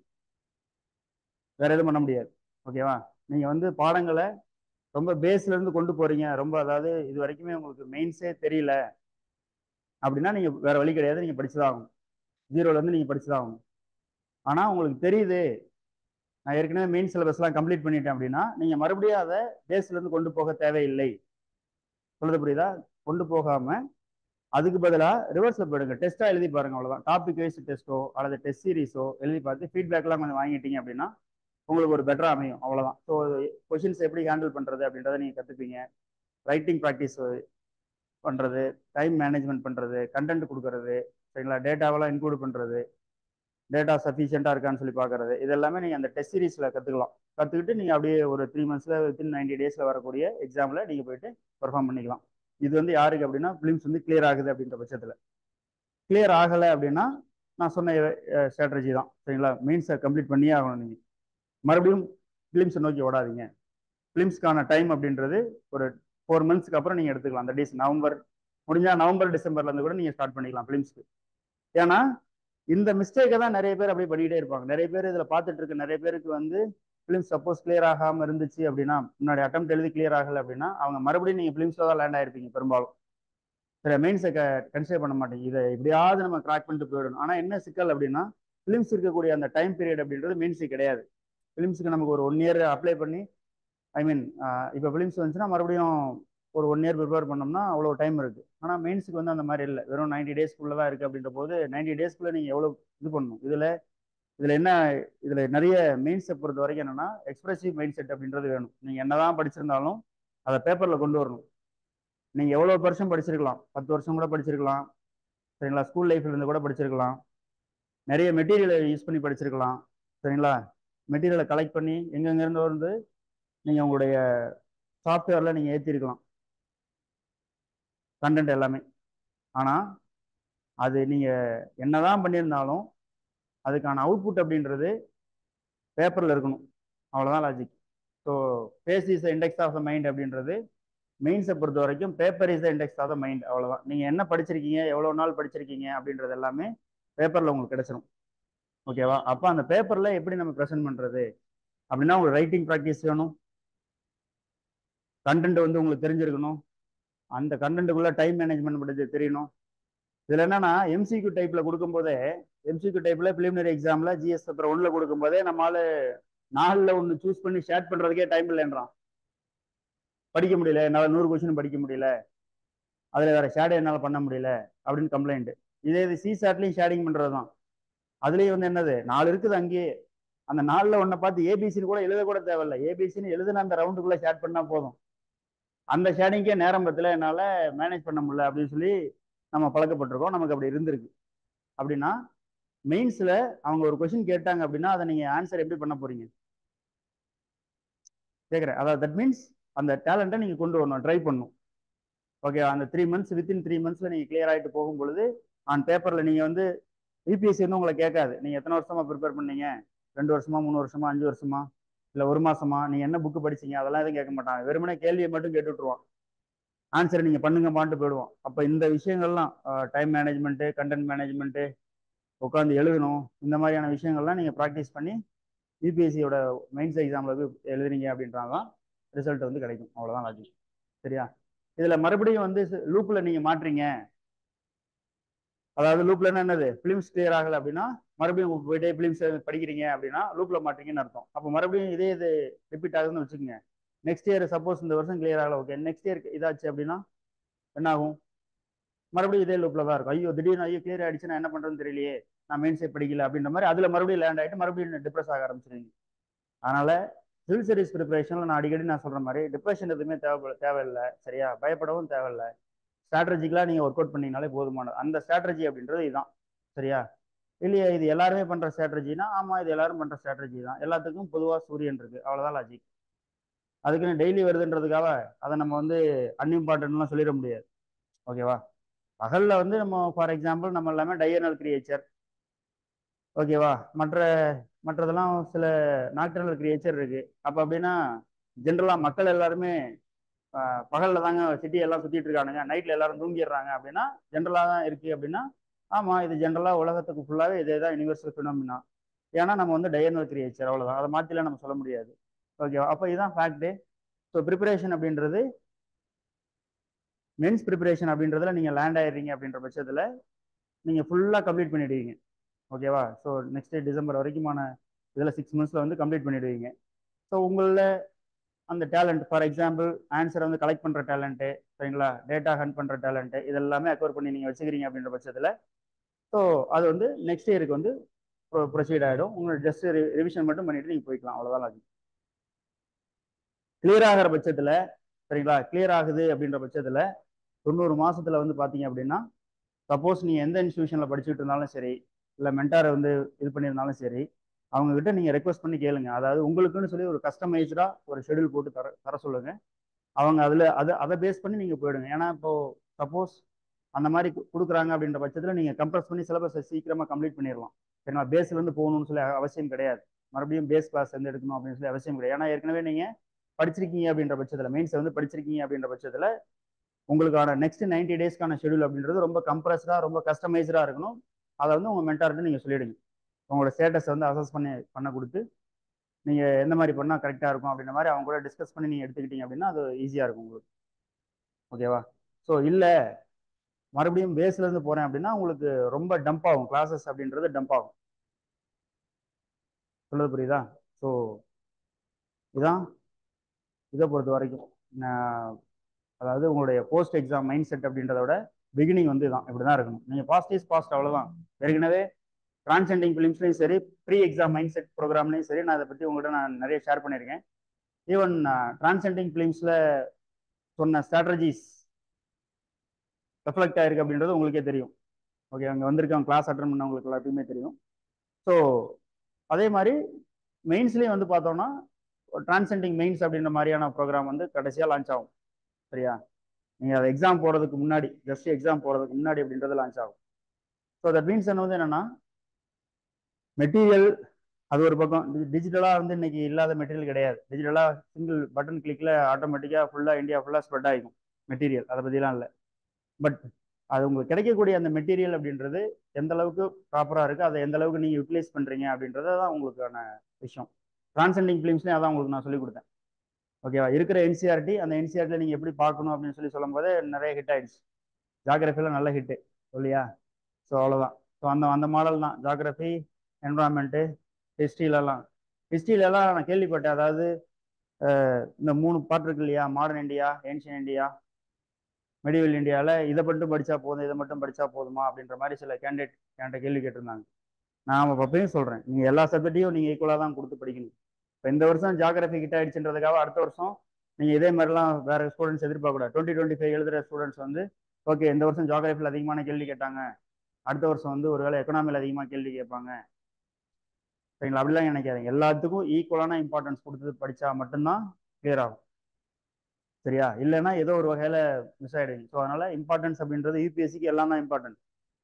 வேற எதுவும் பண்ண முடியாது ஓகேவா நீங்கள் வந்து பாடங்களை ரொம்ப பேஸ்ல இருந்து கொண்டு போறீங்க ரொம்ப அதாவது இது வரைக்குமே உங்களுக்கு மெயின்ஸே தெரியல அப்படின்னா நீங்க வேற வழி கிடையாது நீங்க படிச்சுதான் ஆகணும் ஜீரோல இருந்து நீங்க படிச்சுதான் ஆகணும் ஆனா உங்களுக்கு தெரியுது நான் ஏற்கனவே மெயின் சிலபஸ்லாம் கம்ப்ளீட் பண்ணிட்டேன் அப்படின்னா நீங்க மறுபடியும் அதை பேஸ்ல இருந்து கொண்டு போக தேவையில்லை சொல்றது புரியுதா கொண்டு போகாம அதுக்கு பதிலாக ரிவர்ஸ்ல போயிடுங்க டெஸ்டா எழுதி பாருங்க அவ்வளவுதான் டாபிக் வைஸ் டெஸ்ட்டோ அல்லது டெஸ்ட் சீரிஸோ எழுதி பார்த்து ஃபீட்பேக்லாம் கொஞ்சம் வாங்கிட்டீங்க அப்படின்னா உங்களுக்கு ஒரு பெட்டரா அமையும் அவ்வளவுதான் ஸோ கொஷின்ஸ் எப்படி ஹேண்டில் பண்றது அப்படின்றத நீங்க கத்துப்பீங்க ரைட்டிங் ப்ராக்டிஸ் பண்றது டைம் மேனேஜ்மெண்ட் பண்றது கண்டென்ட் கொடுக்கறது சரிங்களா டேட்டாவெல்லாம் இன்க்ளூட் பண்றது டேட்டா சஃபிஷியண்டா இருக்கான்னு சொல்லி பார்க்கறது இது எல்லாமே நீங்க அந்த டெஸ்ட் சீரீஸ்ல கத்துக்கலாம் கத்துக்கிட்டு நீங்க அப்படியே ஒரு த்ரீ மந்த்ஸ்ல வித்தின் நைன்டி டேஸ்ல வரக்கூடிய எக்ஸாம்ல நீங்க போயிட்டு பெர்ஃபார்ம் பண்ணிக்கலாம் இது வந்து யாருக்கு அப்படின்னா ஃபிலிம்ஸ் வந்து கிளியர் ஆகுது அப்படின்ற பட்சத்துல கிளியர் ஆகலை அப்படின்னா நான் சொன்ன ஸ்ட்ராட்டஜி தான் சரிங்களா மெயின்ஸை கம்ப்ளீட் பண்ணியே ஆகணும் நீங்க மறுபடியும் ஃபிலிம்ஸை நோக்கி ஓடாதீங்க ஃபிலிம்ஸ்க்கான டைம் அப்படின்றது ஒரு ஃபோர் மந்த்ஸ்க்கு அப்புறம் நீங்கள் எடுத்துக்கலாம் அந்த டேஸ் நவம்பர் முடிஞ்சால் நவம்பர் டிசம்பர்ல இருந்து கூட நீங்கள் ஸ்டார்ட் பண்ணிக்கலாம் ஃபிலிம்ஸ்க்கு ஏன்னா இந்த மிஸ்டேக்கை தான் நிறைய பேர் அப்படியே பண்ணிக்கிட்டே இருப்பாங்க நிறைய பேர் இதில் பார்த்துட்டு இருக்க நிறைய பேருக்கு வந்து ஃபிலிம்ஸ் சப்போஸ் கிளியர் ஆகாமல் இருந்துச்சு அப்படின்னா முன்னாடி அட்டம் எழுதி கிளியர் ஆகலை அப்படின்னா அவங்க மறுபடியும் நீங்கள் ஃபிலிம்ஸில் தான் லேண்ட் ஆயிருப்பீங்க பெரும்பாலும் சரி மெயின்ஸை க கன்சிடர் பண்ண மாட்டேங்க இதை எப்படியாவது நம்ம கிராக் பண்ணிட்டு போயிடணும் ஆனால் என்ன சிக்கல் அப்படின்னா ஃபிலிம்ஸ் இருக்கக்கூடிய அந்த டைம் பீரியட் அப்படின்றது மெயின்ஸு கிடையாது ஃபிலிம்ஸுக்கு நமக்கு ஒரு ஒன் இயர் அப்ளை பண்ணி ஐ மீன் இப்போ ஃபிலிம்ஸ் வந்துச்சுன்னா மறுபடியும் ஒரு ஒன் இயர் ப்ரிப்பேர் பண்ணோம்னா அவ்வளோ டைம் இருக்குது ஆனால் மெயின்ஸுக்கு வந்து அந்த மாதிரி இல்லை வெறும் நைன்டி டேஸ்க்குள்ளே தான் இருக்குது அப்படின்ற போது நைன்டி டேஸ்க்குள்ளே நீங்கள் எவ்வளோ இது பண்ணணும் இதில் இதில் என்ன இதில் நிறைய மெயின்ஸை பொறுத்த வரைக்கும் என்னென்னா எக்ஸ்பிரசிவ் மைண்ட் செட் அப்படின்றது வேணும் நீங்கள் என்ன தான் படிச்சிருந்தாலும் அதை பேப்பரில் கொண்டு வரணும் நீங்கள் எவ்வளோ வருஷம் படிச்சிருக்கலாம் பத்து வருஷம் கூட படிச்சிருக்கலாம் சரிங்களா ஸ்கூல் லைஃப்ல இருந்து கூட படிச்சிருக்கலாம் நிறைய மெட்டீரியலை யூஸ் பண்ணி படிச்சிருக்கலாம் சரிங்களா மெட்டீரியலை கலெக்ட் பண்ணி எங்கெங்கேருந்து வந்து நீங்கள் உங்களுடைய சாஃப்ட்வேரில் நீங்கள் ஏற்றிருக்கலாம் கண்டென்ட் எல்லாமே ஆனால் அது நீங்கள் என்னதான் பண்ணியிருந்தாலும் அதுக்கான அவுட்புட் அப்படின்றது பேப்பரில் இருக்கணும் அவ்வளோதான் logic so face is index of the mind அப்படின்றது மெயின்ஸை பொறுத்த வரைக்கும் paper is the index of the mind அவ்வளோதான் நீங்கள் என்ன படிச்சிருக்கீங்க எவ்வளோ நாள் படிச்சிருக்கீங்க அப்படின்றது எல்லாமே பேப்பரில் உங்களுக்கு கிடைச்சிரும் ஓகேவா அப்போ அந்த பேப்பரில் எப்படி நம்ம ப்ரெசென்ட் பண்ணுறது அப்படின்னா உங்களுக்கு ரைட்டிங் ப்ராக்டிஸ் வேணும் கண்டென்ட் வந்து உங்களுக்கு தெரிஞ்சிருக்கணும் அந்த கண்டென்ட்டுக்குள்ளே டைம் மேனேஜ்மெண்ட் பற்றி தெரியணும் இதில் என்னன்னா எம்சிக்யூ டைப்பில் கொடுக்கும்போதே எம்சிக்யூ டைப்பில் பிலிமினரி எக்ஸாமில் ஜிஎஸ் பேப்பர் ஒன்றில் கொடுக்கும்போதே நம்மளால நாலில் ஒன்று சூஸ் பண்ணி ஷேர் பண்ணுறதுக்கே டைம் இல்லைன்றான் படிக்க முடியல என்னால் நூறு கொஸ்டின் படிக்க முடியல அதில் வேற ஷேடை என்னால் பண்ண முடியல அப்படின்னு கம்ப்ளைண்ட் இதே இது சிசாட்லையும் ஷேடிங் பண்ணுறது தான் அதுலேயும் வந்து என்னது நாலு இருக்குது அங்கேயே அந்த நாலில் ஒன்றை பார்த்து ஏபிசின்னு கூட எழுத கூட தேவையில்ல ஏபிசின்னு எழுதுன அந்த ரவுண்டுக்குள்ளே ஷேட் பண்ணால் போதும் அந்த ஷேடிங்கே நேரம் பத்தில் என்னால் மேனேஜ் பண்ண முடியல அப்படின்னு சொல்லி நம்ம பழக்கப்பட்டிருக்கோம் நமக்கு அப்படி இருந்திருக்கு அப்படின்னா மெயின்ஸில் அவங்க ஒரு கொஷின் கேட்டாங்க அப்படின்னா அதை நீங்கள் ஆன்சர் எப்படி பண்ண போறீங்க கேட்குறேன் அதாவது தட் மீன்ஸ் அந்த டேலண்ட்டை நீங்கள் கொண்டு வரணும் ட்ரை பண்ணணும் ஓகே அந்த த்ரீ மந்த்ஸ் வித்தின் த்ரீ மந்த்ஸில் நீங்கள் கிளியர் ஆகிட்டு போகும் பொழுது ஆன் பேப்பரில் நீங்கள் வந்து யூபிஎஸ்சி வந்து உங்களை கேட்காது நீங்கள் எத்தனை வருஷமா ப்ரிப்பேர் பண்ணீங்க ரெண்டு வருஷமா மூணு வருஷமா அஞ்சு வருஷமா இல்லை ஒரு மாசமா நீங்கள் என்ன புக்கு படிச்சீங்க அதெல்லாம் எதுவும் கேட்க மாட்டாங்க வெறுமனே கேள்வியை மட்டும் கேட்டு விட்ருவான் ஆன்சர் நீங்கள் பண்ணுங்க மாட்டு போயிடுவோம் அப்போ இந்த விஷயங்கள்லாம் டைம் மேனேஜ்மெண்ட்டு கண்டென்ட் மேனேஜ்மெண்ட்டு உட்காந்து எழுதணும் இந்த மாதிரியான விஷயங்கள்லாம் நீங்கள் ப்ராக்டிஸ் பண்ணி யூபிஎஸ்சியோட மெயின்ஸ் எக்ஸாமில் போய் எழுதுனீங்க அப்படின்றாங்க ரிசல்ட் வந்து கிடைக்கும் அவ்வளோதான் லாஜிக் சரியா இதில் மறுபடியும் வந்து லூப்பில் நீங்கள் மாட்டுறீங்க அதாவது லூப்ல என்னது ஃபிலிம்ஸ் கிளியர் ஆகலை அப்படின்னா மறுபடியும் போயிட்டே ஃபிலிம்ஸ் படிக்கிறீங்க அப்படின்னா லூப்ல மாட்டீங்கன்னு அர்த்தம் அப்போ மறுபடியும் இதே இது ரிப்பீட் ஆகுதுன்னு வச்சுக்கோங்க நெக்ஸ்ட் இயர் சப்போஸ் இந்த வருஷம் கிளியர் ஆகல ஓகே நெக்ஸ்ட் இயர் இதாச்சு அப்படின்னா என்ன ஆகும் மறுபடியும் இதே லூப்ல தான் இருக்கும் ஐயோ திடீர்னு ஐயோ கிளியர் ஆயிடுச்சு நான் என்ன பண்றேன்னு தெரியலையே நான் மெயின்ஸே படிக்கல அப்படின்ற மாதிரி அதுல மறுபடியும் லேண்ட் ஆகிட்டு மறுபடியும் டிப்ரெஸ் ஆக ஆரம்பிச்சிருவீங்க அதனால சிவில் சர்வீஸ் ப்ரிப்பரேஷன்ல நான் அடிக்கடி நான் சொல்ற மாதிரி டிப்ரெஷன் எதுவுமே தேவை தேவையில்லை சரியா பயப்படவும் தேவையில்லை ஸ்ட்ராட்டஜிக்கலாக நீங்கள் ஒர்க் அவுட் பண்ணீங்கனாலே போதுமானது அந்த ஸ்ட்ராட்டஜி அப்படின்றது இதுதான் சரியா இல்லையா இது எல்லாருமே பண்ணுற ஸ்ட்ராட்டஜினா ஆமாம் இது எல்லாரும் பண்ணுற ஸ்ட்ராட்டஜி தான் எல்லாத்துக்கும் பொதுவாக சூரியன் இருக்கு அவ்வளோதான் லாஜிக் அதுக்குன்னு டெய்லி வருதுன்றதுக்காக அதை நம்ம வந்து அன்இம்பார்ட்டன்ட்லாம் சொல்லிட முடியாது ஓகேவா பகலில் வந்து நம்ம ஃபார் எக்ஸாம்பிள் நம்ம எல்லாமே டையர்னல் கிரியேச்சர் ஓகேவா மற்ற மற்றதெல்லாம் சில நாக்டர்னல் கிரியேச்சர் இருக்கு அப்போ அப்படின்னா ஜென்ரலாக மக்கள் எல்லாருமே பகல்ல தாங்க சிட்டி எல்லாம் சுத்திட்டு இருக்கானுங்க நைட்ல எல்லாரும் தூங்கிடுறாங்க அப்படின்னா ஜென்ரலா தான் இருக்கு அப்படின்னா ஆமா இது ஜென்ரலா உலகத்துக்கு ஃபுல்லாவே இதே தான் யூனிவர்சல் ஃபினோமினா ஏன்னா நம்ம வந்து டயர்னல் கிரியேச்சர் அவ்வளவுதான் அதை மாத்திலாம் நம்ம சொல்ல முடியாது ஓகேவா அப்போ இதுதான் ஃபேக்ட் ஸோ ப்ரிப்பரேஷன் அப்படின்றது மென்ஸ் ப்ரிப்பரேஷன் அப்படின்றதுல நீங்க லேண்ட் ஆயிடுறீங்க அப்படின்ற பட்சத்துல நீங்க ஃபுல்லா கம்ப்ளீட் பண்ணிடுவீங்க ஓகேவா ஸோ நெக்ஸ்ட் டிசம்பர் வரைக்குமான இதில் சிக்ஸ் மந்த்ஸில் வந்து கம்ப்ளீட் பண்ணிடுவீங்க ஸோ உங்களில் அந்த டேலண்ட் ஃபார் எக்ஸாம்பிள் ஆன்சரை வந்து கலெக்ட் பண்ணுற டேலண்ட்டு சரிங்களா டேட்டா ஹண்ட் பண்ணுற டேலண்ட்டு இதெல்லாமே அக்வர் பண்ணி நீங்கள் வச்சுக்கிறீங்க அப்படின்ற பட்சத்தில் ஸோ அது வந்து நெக்ஸ்ட் இயருக்கு வந்து ப்ரொசீட் ஆகிடும் உங்களோட ஜஸ்ட் ரிவிஷன் மட்டும் பண்ணிட்டு நீங்கள் போய்க்கலாம் அவ்வளோதான் லாஜிக் கிளியர் ஆகிற பட்சத்தில் சரிங்களா கிளியர் ஆகுது அப்படின்ற பட்சத்தில் தொண்ணூறு மாசத்துல வந்து பார்த்தீங்க அப்படின்னா சப்போஸ் நீங்கள் எந்த இன்ஸ்டியூஷனில் படிச்சுட்டு இருந்தாலும் சரி இல்லை மென்டாரை வந்து இது பண்ணியிருந்தாலும் சரி அவங்க கிட்ட நீங்க ரெக்வஸ்ட் பண்ணி கேளுங்க அதாவது உங்களுக்குன்னு சொல்லி ஒரு கஸ்டமைஸ்டா ஒரு ஷெடியூல் போட்டு தர தர சொல்லுங்க அவங்க அதுல அதை அதை பேஸ் பண்ணி நீங்க போயிடுங்க ஏன்னா இப்போ சப்போஸ் அந்த மாதிரி கொடுக்குறாங்க அப்படின்ற பட்சத்தில் நீங்க கம்ப்ரஸ் பண்ணி சிலபஸை சீக்கிரமா கம்ப்ளீட் பண்ணிடலாம் சரிங்களா பேஸ்ல இருந்து போகணும்னு சொல்லி அவசியம் கிடையாது மறுபடியும் பேஸ் கிளாஸ் வந்து எடுக்கணும் அப்படின்னு சொல்லி அவசியம் கிடையாது ஏன்னா ஏற்கனவே நீங்க படிச்சிருக்கீங்க அப்படின்ற பட்சத்தில் மெயின்ஸை வந்து படிச்சிருக்கீங்க அப்படின்ற பட்சத்தில் உங்களுக்கான நெக்ஸ்ட் நைன்டி டேஸ்க்கான ஷெடியூல் அப்படின்றது ரொம்ப கம்ப்ரஸ்டா ரொம்ப கஸ்டமைஸ்டா இருக்கணும் அதை வந்து உங்க மென்டார்ட்டு நீங்க சொல்லிடுங்க உங்களோட ஸ்டேட்டஸ் வந்து அசஸ் பண்ணி பண்ண கொடுத்து நீங்கள் எந்த மாதிரி பண்ணால் கரெக்டாக இருக்கும் அப்படின்ற மாதிரி அவங்க கூட டிஸ்கஸ் பண்ணி நீங்கள் எடுத்துக்கிட்டீங்க அப்படின்னா அது ஈஸியாக இருக்கும் உங்களுக்கு ஓகேவா ஸோ இல்லை மறுபடியும் பேஸ்ல இருந்து போறேன் அப்படின்னா உங்களுக்கு ரொம்ப டம்ப் ஆகும் கிளாஸஸ் அப்படின்றது டம்ப் ஆகும் சொல்றது புரியுதா ஸோ இதான் இதை பொறுத்த வரைக்கும் நான் அதாவது உங்களுடைய போஸ்ட் எக்ஸாம் மைண்ட் செட் அப்படின்றத விட பிகினிங் வந்து இதான் இப்படி தான் இருக்கணும் நீங்கள் பாஸ்ட் இஸ் பாஸ்ட் அவ்வளோதான் ஏற்கனவே டிரான்செண்டிங் ஃபிலிம்ஸ்லையும் சரி ப்ரீ எக்ஸாம் மைண்ட் செட் ப்ரோக்ராம்லையும் சரி நான் அதை பற்றி உங்கள்கிட்ட நான் நிறைய ஷேர் பண்ணியிருக்கேன் ஈவன் டிரான்செண்டிங் ஃபிலிம்ஸில் சொன்ன ஸ்ட்ராட்டஜிஸ் ரெஃப்ளெக்ட் ஆயிருக்கு அப்படின்றது உங்களுக்கே தெரியும் ஓகே அங்கே வந்திருக்கவங்க கிளாஸ் அட்டன் பண்ணவங்களுக்கு எல்லாத்துக்குமே தெரியும் ஸோ அதே மாதிரி மெயின்ஸ்லேயும் வந்து பார்த்தோம்னா டிரான்செண்டிங் மெயின்ஸ் அப்படின்ற மாதிரியான ப்ரோக்ராம் வந்து கடைசியாக லான்ச் ஆகும் சரியா நீங்கள் அதை எக்ஸாம் போகிறதுக்கு முன்னாடி ஜஸ்ட் எக்ஸாம் போகிறதுக்கு முன்னாடி அப்படின்றது லான்ச் ஆகும் ஸோ தட் மீன்ஸ் என்ன வந்து என்னென்னா மெட்டீரியல் அது ஒரு பக்கம் டிஜிட்டலாக வந்து இன்னைக்கு இல்லாத மெட்டீரியல் கிடையாது டிஜிட்டலாக சிங்கிள் பட்டன் கிளிக்கில் ஆட்டோமேட்டிக்காக ஃபுல்லாக இந்தியா ஃபுல்லாக ஸ்ப்ரெட் ஆகிக்கும் மெட்டீரியல் அதை பற்றிலாம் இல்லை பட் அது உங்களுக்கு கிடைக்கக்கூடிய அந்த மெட்டீரியல் அப்படின்றது எந்த அளவுக்கு ப்ராப்பராக இருக்குது அதை எந்த அளவுக்கு நீங்கள் யூட்டிலைஸ் பண்ணுறீங்க அப்படின்றது தான் உங்களுக்கான விஷயம் டிரான்செண்டிங் ஃபிலிம்ஸ்லேயும் அதான் உங்களுக்கு நான் சொல்லிக் கொடுத்தேன் ஓகேவா இருக்கிற என்சிஆர்டி அந்த என்சிஆர்டியில் நீங்கள் எப்படி பார்க்கணும் அப்படின்னு சொல்லி சொல்லும் போதே நிறைய ஹிட் ஆயிடுச்சு ஜாகிரஃபியில் நல்ல ஹிட்டு இல்லையா ஸோ அவ்வளோதான் ஸோ அந்த அந்த மாடல் தான் ஜாகிரஃபி என்வரான்மெண்ட்டு ஹிஸ்ட்ரியிலலாம் ஹிஸ்ட்ரியிலலாம் நான் கேள்விப்பட்டேன் அதாவது இந்த மூணு பார்ட் இருக்கு இல்லையா modern India ancient India medieval இந்தியாவில் இதை மட்டும் படித்தா போதும் இதை மட்டும் படித்தா போதுமா அப்படின்ற மாதிரி சில கேண்டிடேட் என்கிட்ட கேள்வி கேட்டிருந்தாங்க நான் அப்பயும் சொல்கிறேன் நீங்கள் எல்லா சப்ஜெக்டையும் நீங்கள் ஈக்குவலாக தான் கொடுத்து படிக்கணும் இப்போ இந்த வருஷம் ஜாகிரபி கிட்ட ஆயிடுச்சுன்றதுக்காக அடுத்த வருஷம் நீங்கள் இதே மாதிரிலாம் வேறு ஸ்டூடெண்ட்ஸ் எதிர்பார்க்கக்கூடாது டுவெண்ட்டி டுவெண்ட்டி ஃபைவ் எழுதுகிற ஸ்டூடெண்ட்ஸ் வந்து ஓகே இந்த வருஷம் ஜாகிரபியில் அதிகமான கேள்வி கேட்டாங்க அடுத்த வருஷம் வந்து ஒருவேளை எக்கனாமியில் அதிகமாக கேள்வி கேட்பாங்க சரிங்களா அப்படிலாம் நினைக்காதீங்க எல்லாத்துக்கும் ஈக்குவலான இம்பார்ட்டன்ஸ் கொடுத்து படித்தா மட்டும்தான் கிளியர் ஆகும் சரியா இல்லைன்னா ஏதோ ஒரு வகையில் மிஸ் ஆகிடுவீங்க ஸோ அதனால் இம்பார்ட்டன்ஸ் அப்படின்றது யூபிஎஸ்சிக்கு எல்லாம் தான் இம்பார்ட்டன்ட்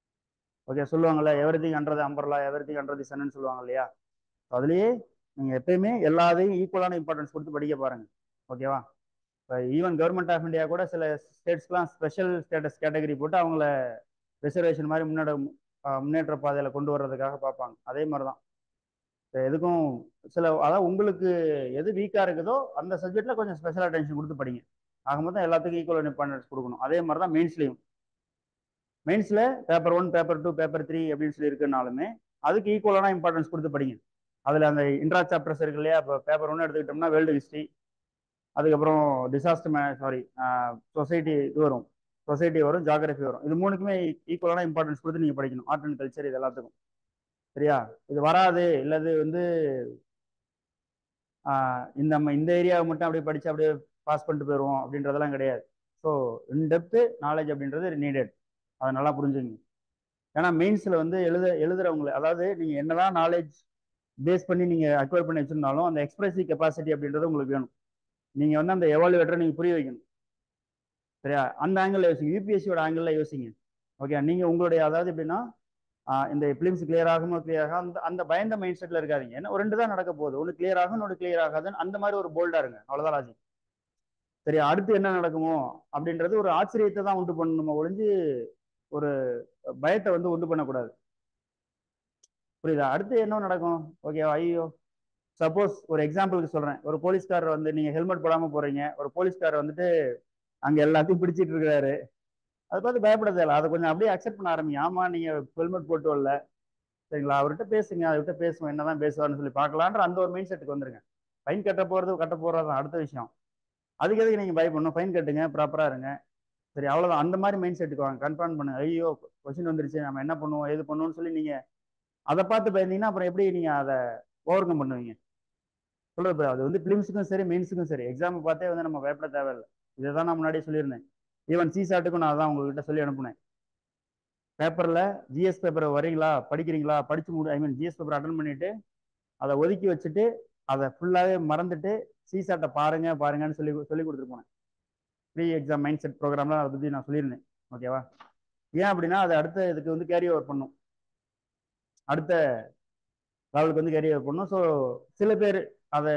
ஓகே சொல்லுவாங்கல்ல everything under umbrella everything under the சன்னு சொல்லுவாங்க இல்லையா அதுலேயே நீங்கள் எப்பயுமே எல்லாத்தையும் ஈக்குவலான இம்பார்ட்டன்ஸ் கொடுத்து படிக்க பாருங்க ஓகேவா இப்போ ஈவன் கவர்மெண்ட் ஆஃப் இந்தியா கூட சில ஸ்டேட்ஸ்க்குலாம் ஸ்பெஷல் ஸ்டேட்டஸ் கேட்டகரி போட்டு அவங்கள ரிசர்வேஷன் மாதிரி முன்னேற முன்னேற்ற பாதையில் கொண்டு வர்றதுக்காக பார்ப்பாங்க அதே மாதிரி தான் எதுக்கும் சில அதாவது உங்களுக்கு எது வீக்காக இருக்குதோ அந்த சப்ஜெக்டில் கொஞ்சம் ஸ்பெஷல் அட்டென்ஷன் கொடுத்து படிங்க ஆக மொத்தம் எல்லாத்துக்கும் ஈக்குவல் இம்பார்ட்டன்ஸ் கொடுக்கணும் அதே மாதிரி தான் மெயின்ஸ்லையும் மெயின்ஸில் paper one paper two paper three அப்படின்னு சொல்லி இருக்குனாலுமே அதுக்கு ஈக்குவலான இம்பார்ட்டன்ஸ் கொடுத்து படிங்க அதில் அந்த இன்ட்ரா சாப்டர்ஸ் இருக்கு இல்லையா இப்போ பேப்பர் ஒன்று எடுத்துக்கிட்டோம்னா வேர்ல்டு ஹிஸ்ட்ரி அதுக்கப்புறம் டிசாஸ்டர் மே சாரி சொசைட்டி இது வரும் சொசைட்டி வரும் ஜாகிரபி வரும் இது மூணுக்குமே ஈக்குவலான இம்பார்ட்டன்ஸ் கொடுத்து நீங்கள் படிக்கணும் ஆர்ட் அண்ட் கல்ச்சர் இது எல்லாத்துக்கும் சரியா இது வராது இல்லது வந்து இந்த நம்ம இந்த ஏரியாவை மட்டும் அப்படியே படித்து அப்படியே பாஸ் பண்ணிட்டு போயிடுவோம் அப்படின்றதெல்லாம் கிடையாது ஸோ இன்டெப்த்து நாலேஜ் அப்படின்றது நீடட் அதை நல்லா புரிஞ்சுங்க ஏன்னா மெயின்ஸில் வந்து எழுத எழுதுறவங்களை அதாவது நீங்கள் என்னதான் நாலேஜ் பேஸ் பண்ணி நீங்கள் அக்வயர் பண்ணி வச்சிருந்தாலும் அந்த எக்ஸ்பிரசிவ் கெப்பாசிட்டி அப்படின்றது உங்களுக்கு வேணும் நீங்கள் வந்து அந்த எவாலுவேட்டரை நீங்கள் புரிய வைக்கணும் சரியா அந்த ஆங்கிளில் யோசிங்க யூபிஎஸ்சியோட ஆங்கிளில் யோசிங்க ஓகே நீங்கள் உங்களுடைய அதாவது எப்படின்னா இந்த பிலிம்ஸ் கிளியர் ஆகுமோ கிளியர் ஆகும் அந்த அந்த பயந்த மைண்ட் செட்டில் இருக்காதிங்க ஏன்னா ஒரு ரெண்டு தான் நடக்க போகுது ஒன்று கிளியர் ஆகும் ஒன்று கிளியர் ஆகாதுன்னு அந்த மாதிரி ஒரு போல்டாக இருங்க அவ்வளோதான் லாஜிக் சரி அடுத்து என்ன நடக்குமோ அப்படின்றது ஒரு ஆச்சரியத்தை தான் உண்டு பண்ணணுமோ ஒழிஞ்சு ஒரு பயத்தை வந்து உண்டு பண்ணக்கூடாது புரியுதா அடுத்து என்ன நடக்கும் ஓகே ஐயோ சப்போஸ் ஒரு எக்ஸாம்பிளுக்கு சொல்றேன் ஒரு போலீஸ்காரர் வந்து நீங்க ஹெல்மெட் போடாம போறீங்க ஒரு போலீஸ்காரர் வந்துட்டு அங்க எல்லாத்தையும் பிடிச்சிட்டு இருக்கிறாரு அதை பார்த்து பயப்பட தேவை அதை கொஞ்சம் அப்படியே அக்செப்ட் பண்ண ஆரம்பிங்க ஆமா நீங்க ஹெல்மெட் போட்டு வரல சரிங்களா அவர்கிட்ட பேசுங்க அவர்கிட்ட பேசுவோம் என்னதான் பேசுவார்னு சொல்லி பார்க்கலான்ற அந்த ஒரு மைண்ட் செட்டுக்கு வந்துருங்க ஃபைன் கட்ட போறது கட்ட போறது அடுத்த விஷயம் அதுக்கு எதுக்கு நீங்க பயப்படணும் ஃபைன் கட்டுங்க ப்ராப்பரா இருங்க சரி அவ்வளவுதான் அந்த மாதிரி மைண்ட் செட்டுக்கு வாங்க கன்ஃபார்ம் பண்ணுங்க ஐயோ கொஸ்டின் வந்துருச்சு நம்ம என்ன பண்ணுவோம் எது பண்ணுவோம்னு சொல்லி நீங்க அதை பார்த்து பயந்தீங்கன்னா அப்புறம் எப்படி நீங்க அதை ஓவர் கம் பண்ணுவீங்க சொல்றது அது வந்து பிலிம்ஸுக்கும் சரி மெயின்ஸுக்கும் சரி எக்ஸாம் பார்த்தே வந்து நம்ம பயப்பட தேவையில்லை இதை தான் நான் முன்னாடியே சொல்லியிருந்தேன் ஈவன் சிசாட்டுக்கும் நான் அதான் உங்ககிட்ட சொல்லி அனுப்புனேன் பேப்பரில் ஜிஎஸ் பேப்பர் வரீங்களா படிக்கிறீங்களா படிச்சு முடி I mean GS paper attend பண்ணிட்டு அதை ஒதுக்கி வச்சுட்டு அதை ஃபுல்லாகவே மறந்துட்டு சிசாட்டை பாருங்க பாருங்கன்னு சொல்லி சொல்லி கொடுத்துட்டு போனேன் ப்ரீ எக்ஸாம் மைண்ட் செட் ப்ரோக்ராம்லாம் அதை பற்றி நான் சொல்லியிருந்தேன் ஓகேவா ஏன் அப்படின்னா அது அடுத்த இதுக்கு வந்து கேரி ஓவர் பண்ணும் அடுத்த லெவலுக்கு வந்து கேரி ஓவர் பண்ணும் ஸோ சில பேர் அதை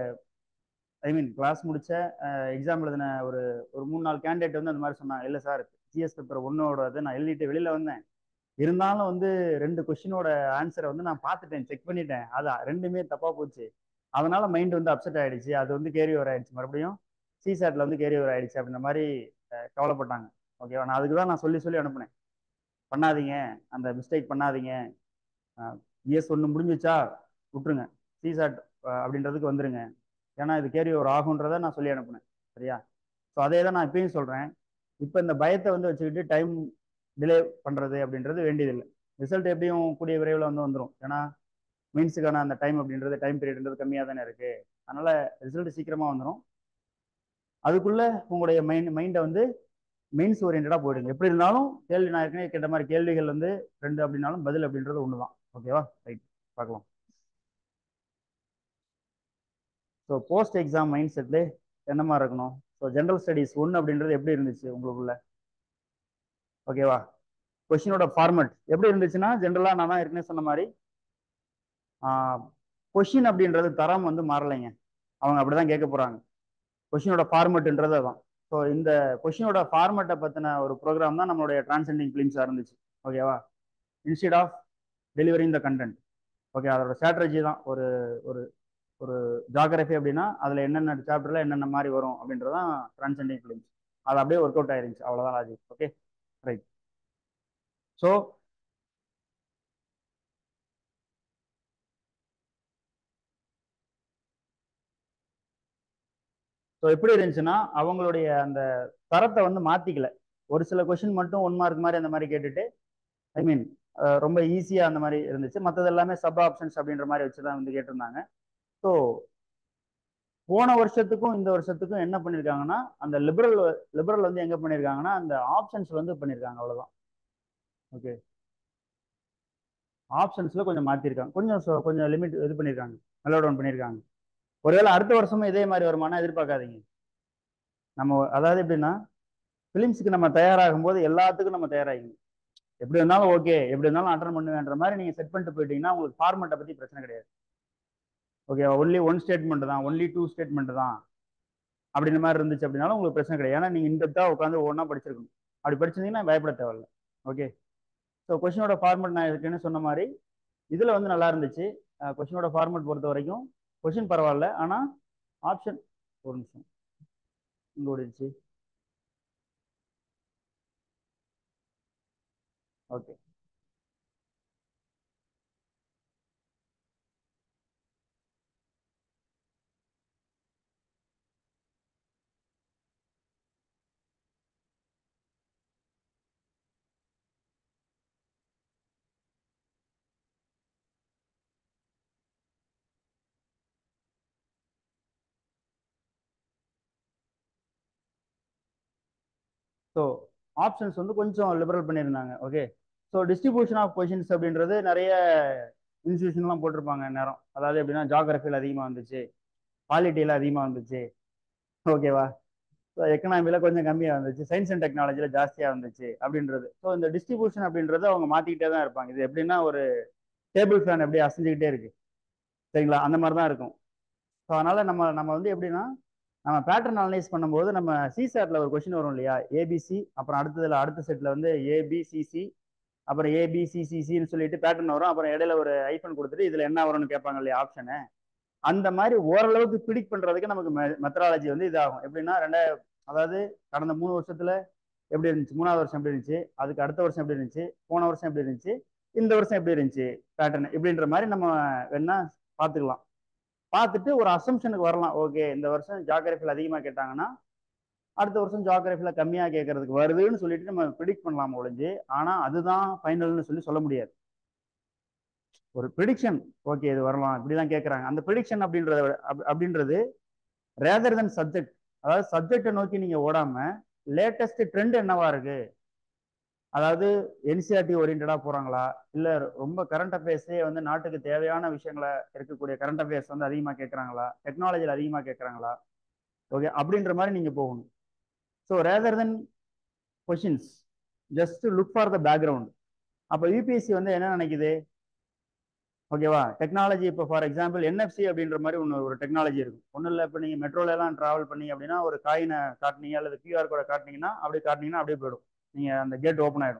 ஐ மீன் கிளாஸ் முடிச்ச எக்ஸாம் எழுதின ஒரு ஒரு மூணு நாலு கேண்டிடேட் வந்து அந்த மாதிரி சொன்னாங்க இல்லை சார் ஜிஎஸ் பேப்பர் ஒன்னோட நான் எழுதிட்டு வெளியில் வந்தேன் இருந்தாலும் வந்து ரெண்டு கொஷினோட ஆன்சரை வந்து நான் பார்த்துட்டேன் செக் பண்ணிட்டேன் அது ரெண்டுமே தப்பாக போச்சு அதனால மைண்ட் வந்து அப்செட் ஆயிடுச்சு அது வந்து கேரி ஓவர் ஆயிடுச்சு மறுபடியும் சிசாட்ல வந்து கேரி ஓவர் ஆயிடுச்சு அப்படின்ற மாதிரி கவலைப்பட்டாங்க ஓகேவா நான் அதுக்கு தான் நான் சொல்லி சொல்லி அனுப்புனேன் பண்ணாதீங்க அந்த மிஸ்டேக் பண்ணாதீங்க இஎஸ் ஒன்று முடிஞ்சிச்சா விட்டுருங்க சிசாட் அப்படின்றதுக்கு வந்துருங்க ஏன்னா இது கேரி ஒரு ஆகுன்றதை நான் சொல்லி அனுப்புனேன் சரியா ஸோ அதே தான் நான் இப்பயும் சொல்கிறேன் இப்போ இந்த பயத்தை வந்து வச்சுக்கிட்டு டைம் டிலே பண்ணுறது அப்படின்றது வேண்டியதில்லை ரிசல்ட் எப்படியும் கூடிய விரைவில் வந்து வந்துடும் ஏன்னா மீன்ஸுக்கான அந்த டைம் அப்படின்றது டைம் பீரியட்ன்றது கம்மியாக தானே இருக்குது அதனால் ரிசல்ட் சீக்கிரமாக வந்துடும் அதுக்குள்ளே உங்களுடைய மைண்ட் மைண்டை வந்து மெயின்ஸ் ஓரியன்டாக போயிடுங்க எப்படி இருந்தாலும் கேள்வி நான் ஏற்கனவே கேட்ட மாதிரி கேள்விகள் வந்து ரெண்டு அப்படின்னாலும் பதில் அப்படின்றது ஒன்று தான் ஓகேவா ரைட் பார்க்கலாம் ஸோ போஸ்ட் எக்ஸாம் மைண்ட் செட்ல என்ன மாதிரி இருக்கணும் ஸோ ஜென்ரல் ஸ்டடீஸ் ஒன்று அப்படின்றது எப்படி இருந்துச்சு உங்களுக்குள்ள ஓகேவா கொஷினோட ஃபார்மட் எப்படி இருந்துச்சுன்னா ஜென்ரலாக நான் தான் ஏற்கனவே சொன்ன மாதிரி கொஷின் அப்படின்றது தரம் வந்து மாறலைங்க அவங்க அப்படிதான் கேட்க போகிறாங்க கொஷினோட ஃபார்மெட்ன்றது அதான் ஸோ இந்த கொஷினோட ஃபார்மெட்டை பற்றின ஒரு ப்ரோக்ராம் தான் நம்மளுடைய டிரான்சென்டிங் ஃபிலிம்ஸாக இருந்துச்சு ஓகேவா instead of delivering the content okay அதோட ஸ்ட்ராட்டஜி தான் ஒரு ஒரு ஒரு ஜாகிரபி அப்படின்னா அதில் என்னென்ன சாப்டரில் என்னென்ன மாதிரி வரும் அப்படின்றதான் டிரான்சென்டிங் ஃபிலிம்ஸ் அது அப்படியே ஒர்க் அவுட் ஆயிருந்துச்சு அவ்வளோதான் logic okay right so so எப்படி இருந்துச்சுன்னா அவங்களுடைய அந்த தரத்தை வந்து மாற்றிக்கல ஒரு சில கொஷின் மட்டும் ஒன் மார்க் மாதிரி அந்த மாதிரி கேட்டுட்டு ஐ மீன் ரொம்ப ஈஸியாக அந்த மாதிரி இருந்துச்சு மற்றது எல்லாமே சப் ஆப்ஷன்ஸ் அப்படின்ற மாதிரி வச்சு தான் வந்து கேட்டிருந்தாங்க ஸோ போன வருஷத்துக்கும் இந்த வருஷத்துக்கும் என்ன பண்ணியிருக்காங்கன்னா அந்த லிபரல் லிபரல் வந்து எங்கே பண்ணியிருக்காங்கன்னா அந்த ஆப்ஷன்ஸ் வந்து பண்ணியிருக்காங்க அவ்வளோதான் ஓகே ஆப்ஷன்ஸில் கொஞ்சம் மாற்றிருக்காங்க கொஞ்சம் கொஞ்சம் லிமிட் இது பண்ணியிருக்காங்க மெலோ டவுன் பண்ணியிருக்காங்க ஒருவேளை அடுத்த வருஷமும் இதே மாதிரி வருமானா எதிர்பார்க்காதீங்க நம்ம அதாவது எப்படின்னா ஃபிலிம்ஸுக்கு நம்ம தயாராகும் போது எல்லாத்துக்கும் நம்ம தயாராகிக்கணும் எப்படி இருந்தாலும் ஓகே எப்படி இருந்தாலும் அட்டன் பண்ணுவேன்ற மாதிரி நீங்கள் செட் பண்ணிட்டு போயிட்டீங்கன்னா உங்களுக்கு ஃபார்மெட்டை பற்றி பிரச்சனை கிடையாது ஓகே ஒன்லி ஒன் ஸ்டேட்மெண்ட் தான் ஒன்லி டூ ஸ்டேட்மெண்ட் தான் அப்படின்ற மாதிரி இருந்துச்சு அப்படின்னாலும் உங்களுக்கு பிரச்சனை கிடையாது ஏன்னா நீங்கள் இந்த தான் உட்காந்து ஒன்றா படிச்சிருக்கணும் அப்படி படிச்சிருந்தீங்கன்னா பயப்பட தேவையில்ல ஓகே ஸோ கொஷினோட ஃபார்மெட் நான் இருக்குன்னு சொன்ன மாதிரி இதில் வந்து நல்லா இருந்துச்சு கொஷினோட ஃபார்மெட் பொறுத்த வரைக்கும் கொஷின் பரவாயில்ல ஆனால் ஆப்ஷன் ஒரு நிமிஷம் இங்கே ஓடிடுச்சு ஓகே ஸோ ஆப்ஷன்ஸ் வந்து கொஞ்சம் லிபரல் பண்ணியிருந்தாங்க okay so distribution of questions அப்படின்றது நிறைய இன்ஸ்டியூஷன்லாம் போட்டிருப்பாங்க நேரம் அதாவது எப்படின்னா ஜாகிரஃபியில் அதிகமாக வந்துச்சு பாலிட்டியில் அதிகமாக வந்துச்சு ஓகேவா ஸோ எக்கனாமியில் கொஞ்சம் கம்மியாக வந்துச்சு சயின்ஸ் அண்ட் டெக்னாலஜியில் ஜாஸ்தியாக வந்துச்சு அப்படின்றது ஸோ இந்த டிஸ்ட்ரிபியூஷன் அப்படின்றது அவங்க மாற்றிக்கிட்டே தான் இருப்பாங்க இது எப்படின்னா ஒரு டேபிள் ஃபேன் எப்படி அசைஞ்சிக்கிட்டே இருக்கு சரிங்களா அந்த மாதிரி தான் இருக்கும் ஸோ அதனால் நம்ம நம்ம வந்து எப்படின்னா நம்ம பேட்டர்ன் அனலைஸ் பண்ணும்போது நம்ம சிசாட்ல ஒரு கொஸ்டின் வரும் இல்லையா ஏபிசி அப்புறம் அடுத்ததுல அடுத்த செட்ல வந்து ஏபிசிசி அப்புறம் ஏபிசிசிசின்னு சொல்லிட்டு பேட்டர்ன் வரும் அப்புறம் இடையில ஒரு ஐஃபன் கொடுத்துட்டு இதுல என்ன வரும்னு கேட்பாங்க இல்லையா ஆப்ஷனு அந்த மாதிரி ஓரளவுக்கு பிடிக் பண்றதுக்கு நமக்கு மெத்தடாலஜி வந்து இதாகும் எப்படின்னா ரெண்டா அதாவது கடந்த மூணு வருஷத்துல எப்படி இருந்துச்சு மூணாவது வருஷம் எப்படி இருந்துச்சு அதுக்கு அடுத்த வருஷம் எப்படி இருந்துச்சு போன வருஷம் எப்படி இருந்துச்சு இந்த வருஷம் எப்படி இருந்துச்சு பேட்டர்ன் இப்படின்ற மாதிரி நம்ம வேணா பார்த்துக்கலாம் பார்த்துட்டு ஒரு அசம்ஷனுக்கு வரலாம் ஓகே இந்த வருஷம் ஜாகிரபியில் அதிகமாக கேட்டாங்கன்னா அடுத்த வருஷம் ஜாகிரபியில் கம்மியாக கேட்கறதுக்கு வருதுன்னு சொல்லிட்டு நம்ம ப்ரிடிக்ட் பண்ணலாம் ஒழிஞ்சு ஆனால் அதுதான் ஃபைனல்னு சொல்லி சொல்ல முடியாது ஒரு ப்ரிடிக்ஷன் ஓகே இது வரலாம் இப்படிதான் கேட்குறாங்க அந்த ப்ரிடிக்ஷன் அப்படின்றத அப்படின்றது ரேதர் தன் சப்ஜெக்ட் அதாவது சப்ஜெக்டை நோக்கி நீங்கள் ஓடாமல் லேட்டஸ்ட் ட்ரெண்ட் என்னவா இருக்கு அதாவது என்சிஆர்டி ஓரியன்டாக போகிறாங்களா இல்லை ரொம்ப கரண்ட் அஃபேர்ஸே வந்து நாட்டுக்கு தேவையான விஷயங்களை இருக்கக்கூடிய கரண்ட் அஃபேர்ஸ் வந்து அதிகமாக கேட்குறாங்களா டெக்னாலஜியில் அதிகமாக கேட்குறாங்களா ஓகே அப்படின்ற மாதிரி நீங்கள் போகணும் so rather than questions just look for the background அப்போ யூபிஎஸ்சி வந்து என்ன நினைக்குது ஓகேவா டெக்னாலஜி இப்போ ஃபார் எக்ஸாம்பிள் என்எஃப்சி அப்படின்ற மாதிரி ஒன்று ஒரு டெக்னாலஜி இருக்கும் ஒன்றும் இல்லை இப்போ நீங்கள் மெட்ரோலலாம் ட்ராவல் பண்ணி அப்படின்னா ஒரு காயினை காட்டினீங்க அல்லது கியூஆர் கோடை காட்டினீங்கன்னா அப்படியே காட்டினீங்கன்னா அப்படியே போயிடும் நீங்கள் அந்த கேட் ஓப்பன் ஆகிடும்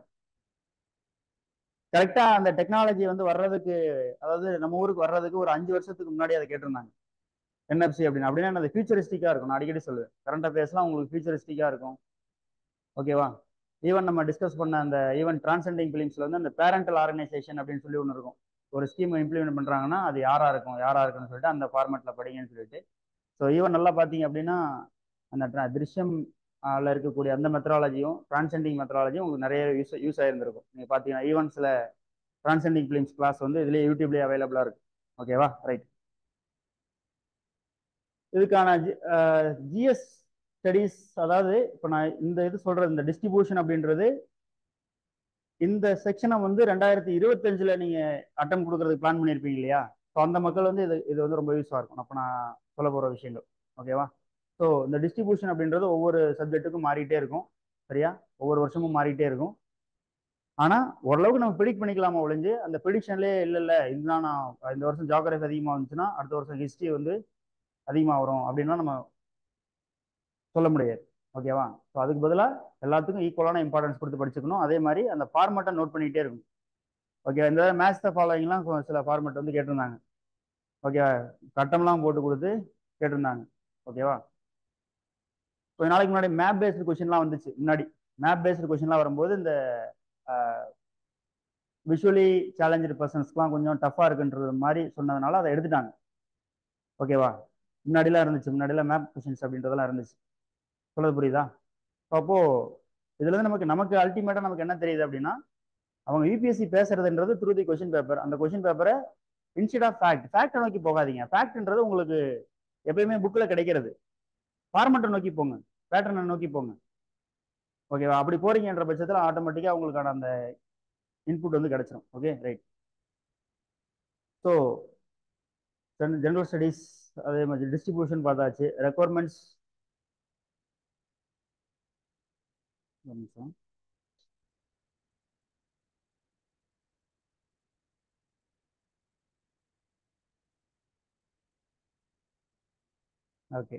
கரெக்டாக அந்த டெக்னாலஜி வந்து வர்றதுக்கு அதாவது நம்ம ஊருக்கு வர்றதுக்கு ஒரு அஞ்சு வருஷத்துக்கு முன்னாடி அதை கேட்டிருந்தாங்க என்எஃப்சி அப்படின்னு அப்படின்னா அது ஃபியூச்சரிஸ்டிக்காக இருக்கும் நான் அடிக்கடி சொல்லுவேன் கரண்ட் அஃபேர்ஸ்லாம் உங்களுக்கு ஃபியூச்சரிஸ்டிக்காக இருக்கும் ஓகேவா ஈவன் நம்ம டிஸ்கஸ் பண்ண அந்த ஈவன் டிரான்செண்டிங் ஃபிலிம்ஸ்ல வந்து அந்த பேரண்டல் ஆர்கனைசேஷன் அப்படின்னு சொல்லி ஒன்று இருக்கும் ஒரு ஸ்கீம் இம்ப்ளிமெண்ட் பண்றாங்கன்னா அது யாரா இருக்கும் யாரா இருக்குன்னு சொல்லிட்டு அந்த ஃபார்மேட்ல படிங்கன்னு சொல்லிட்டு ஸோ ஈவன் நல்லா பார்த்தீங்க அப்படின்னா அந்த tra- திருஷ்யம் ஆல இருக்கக்கூடிய அந்த மெத்தடாலஜியும் டிரான்செண்டிங் மெத்தடாலஜியும் உங்களுக்கு நிறைய யூஸ் யூஸ் ஆயிருந்திருக்கும் நீங்கள் பார்த்தீங்கன்னா ஈவன் சில டிரான்செண்டிங் ஃபிலிம்ஸ் கிளாஸ் வந்து இதுலேயே யூடியூப்லேயே அவைலபிளாக இருக்கு ஓகேவா ரைட் இதுக்கான ஜிஎஸ் ஸ்டடீஸ் அதாவது இப்போ நான் இந்த இது சொல்றது இந்த டிஸ்ட்ரிபியூஷன் அப்படின்றது இந்த செக்ஷனை வந்து ரெண்டாயிரத்தி இருபத்தஞ்சில் நீங்கள் அட்டம் கொடுக்கறதுக்கு பிளான் பண்ணியிருப்பீங்க இல்லையா ஸோ அந்த மக்கள் வந்து இது இது வந்து ரொம்ப யூஸாக இருக்கும் அப்போ நான் சொல்ல போகிற விஷயங்கள் ஓகேவா ஸோ இந்த டிஸ்ட்ரிபியூஷன் அப்படின்றது ஒவ்வொரு சப்ஜெக்ட்டுக்கும் மாறிட்டே இருக்கும் சரியா ஒவ்வொரு வருஷமும் மாறிட்டே இருக்கும் ஆனால் ஓரளவுக்கு நம்ம ப்ரிடிக் பண்ணிக்கலாமா ஒழிஞ்சு அந்த ப்ரிடிக்ஷன்லேயே இல்லை இல்லை இதுதான் நான் இந்த வருஷம் ஜாகிரபி அதிகமாக வந்துச்சுன்னா அடுத்த வருஷம் ஹிஸ்ட்ரி வந்து அதிகமாக வரும் அப்படின்லாம் நம்ம சொல்ல முடியாது ஓகேவா ஸோ அதுக்கு பதிலாக எல்லாத்துக்கும் ஈக்குவலான இம்பார்ட்டன்ஸ் கொடுத்து படிச்சுக்கணும் அதே மாதிரி அந்த ஃபார்மெட்டை நோட் பண்ணிகிட்டே இருக்கணும் ஓகே இந்த மேத்ஸ் த ஃபாலோயிங்லாம் சில ஃபார்மெட் வந்து கேட்டிருந்தாங்க ஓகே கட்டம்லாம் போட்டு கொடுத்து கேட்டிருந்தாங்க ஓகேவா கொஞ்ச நாளைக்கு முன்னாடி மேப் பேஸ்டு கொஷின்லாம் வந்துச்சு முன்னாடி மேப் பேஸ்டு கொஷின்லாம் வரும்போது இந்த விஷுவலி சேலஞ்சு பர்சன்ஸ்க்குலாம் கொஞ்சம் டஃப்பாக இருக்குன்றது மாதிரி சொன்னதுனால அதை எடுத்துட்டாங்க ஓகேவா முன்னாடிலாம் இருந்துச்சு முன்னாடிலாம் மேப் கொஷின்ஸ் அப்படின்றதெல்லாம் இருந்துச்சு சொல்றது புரியுதா அப்போ இதுல இருந்து நமக்கு நமக்கு அல்டிமேட்டா நமக்கு என்ன தெரியுது அப்படின்னா அவங்க யூபிஎஸ்சி பேசுறதுன்றது த்ரூ தி கொஷின் பேப்பர் அந்த கொஷின் பேப்பரை இன்ஸ்டெட் ஆஃப் ஃபேக்ட் ஃபேக்டை நோக்கி போகாதீங்க ஃபேக்ட்ன்றது உங்களுக்கு எப்பயுமே புக்கில் கிடைக்கிறது ஃபார்மெட்டை நோக்கி போங்க பேட்டர்னை நோக்கி போங்க ஓகேவா அப்படி போறீங்கன்ற பட்சத்தில் ஆட்டோமேட்டிக்காக உங்களுக்கான அந்த இன்புட் வந்து கிடைச்சிரும் okay right so general studies அதே மாதிரி டிஸ்ட்ரிபியூஷன் பார்த்தாச்சு ரெக்குவயர்மெண்ட்ஸ் ஒரு நிமிஷம் ஓகே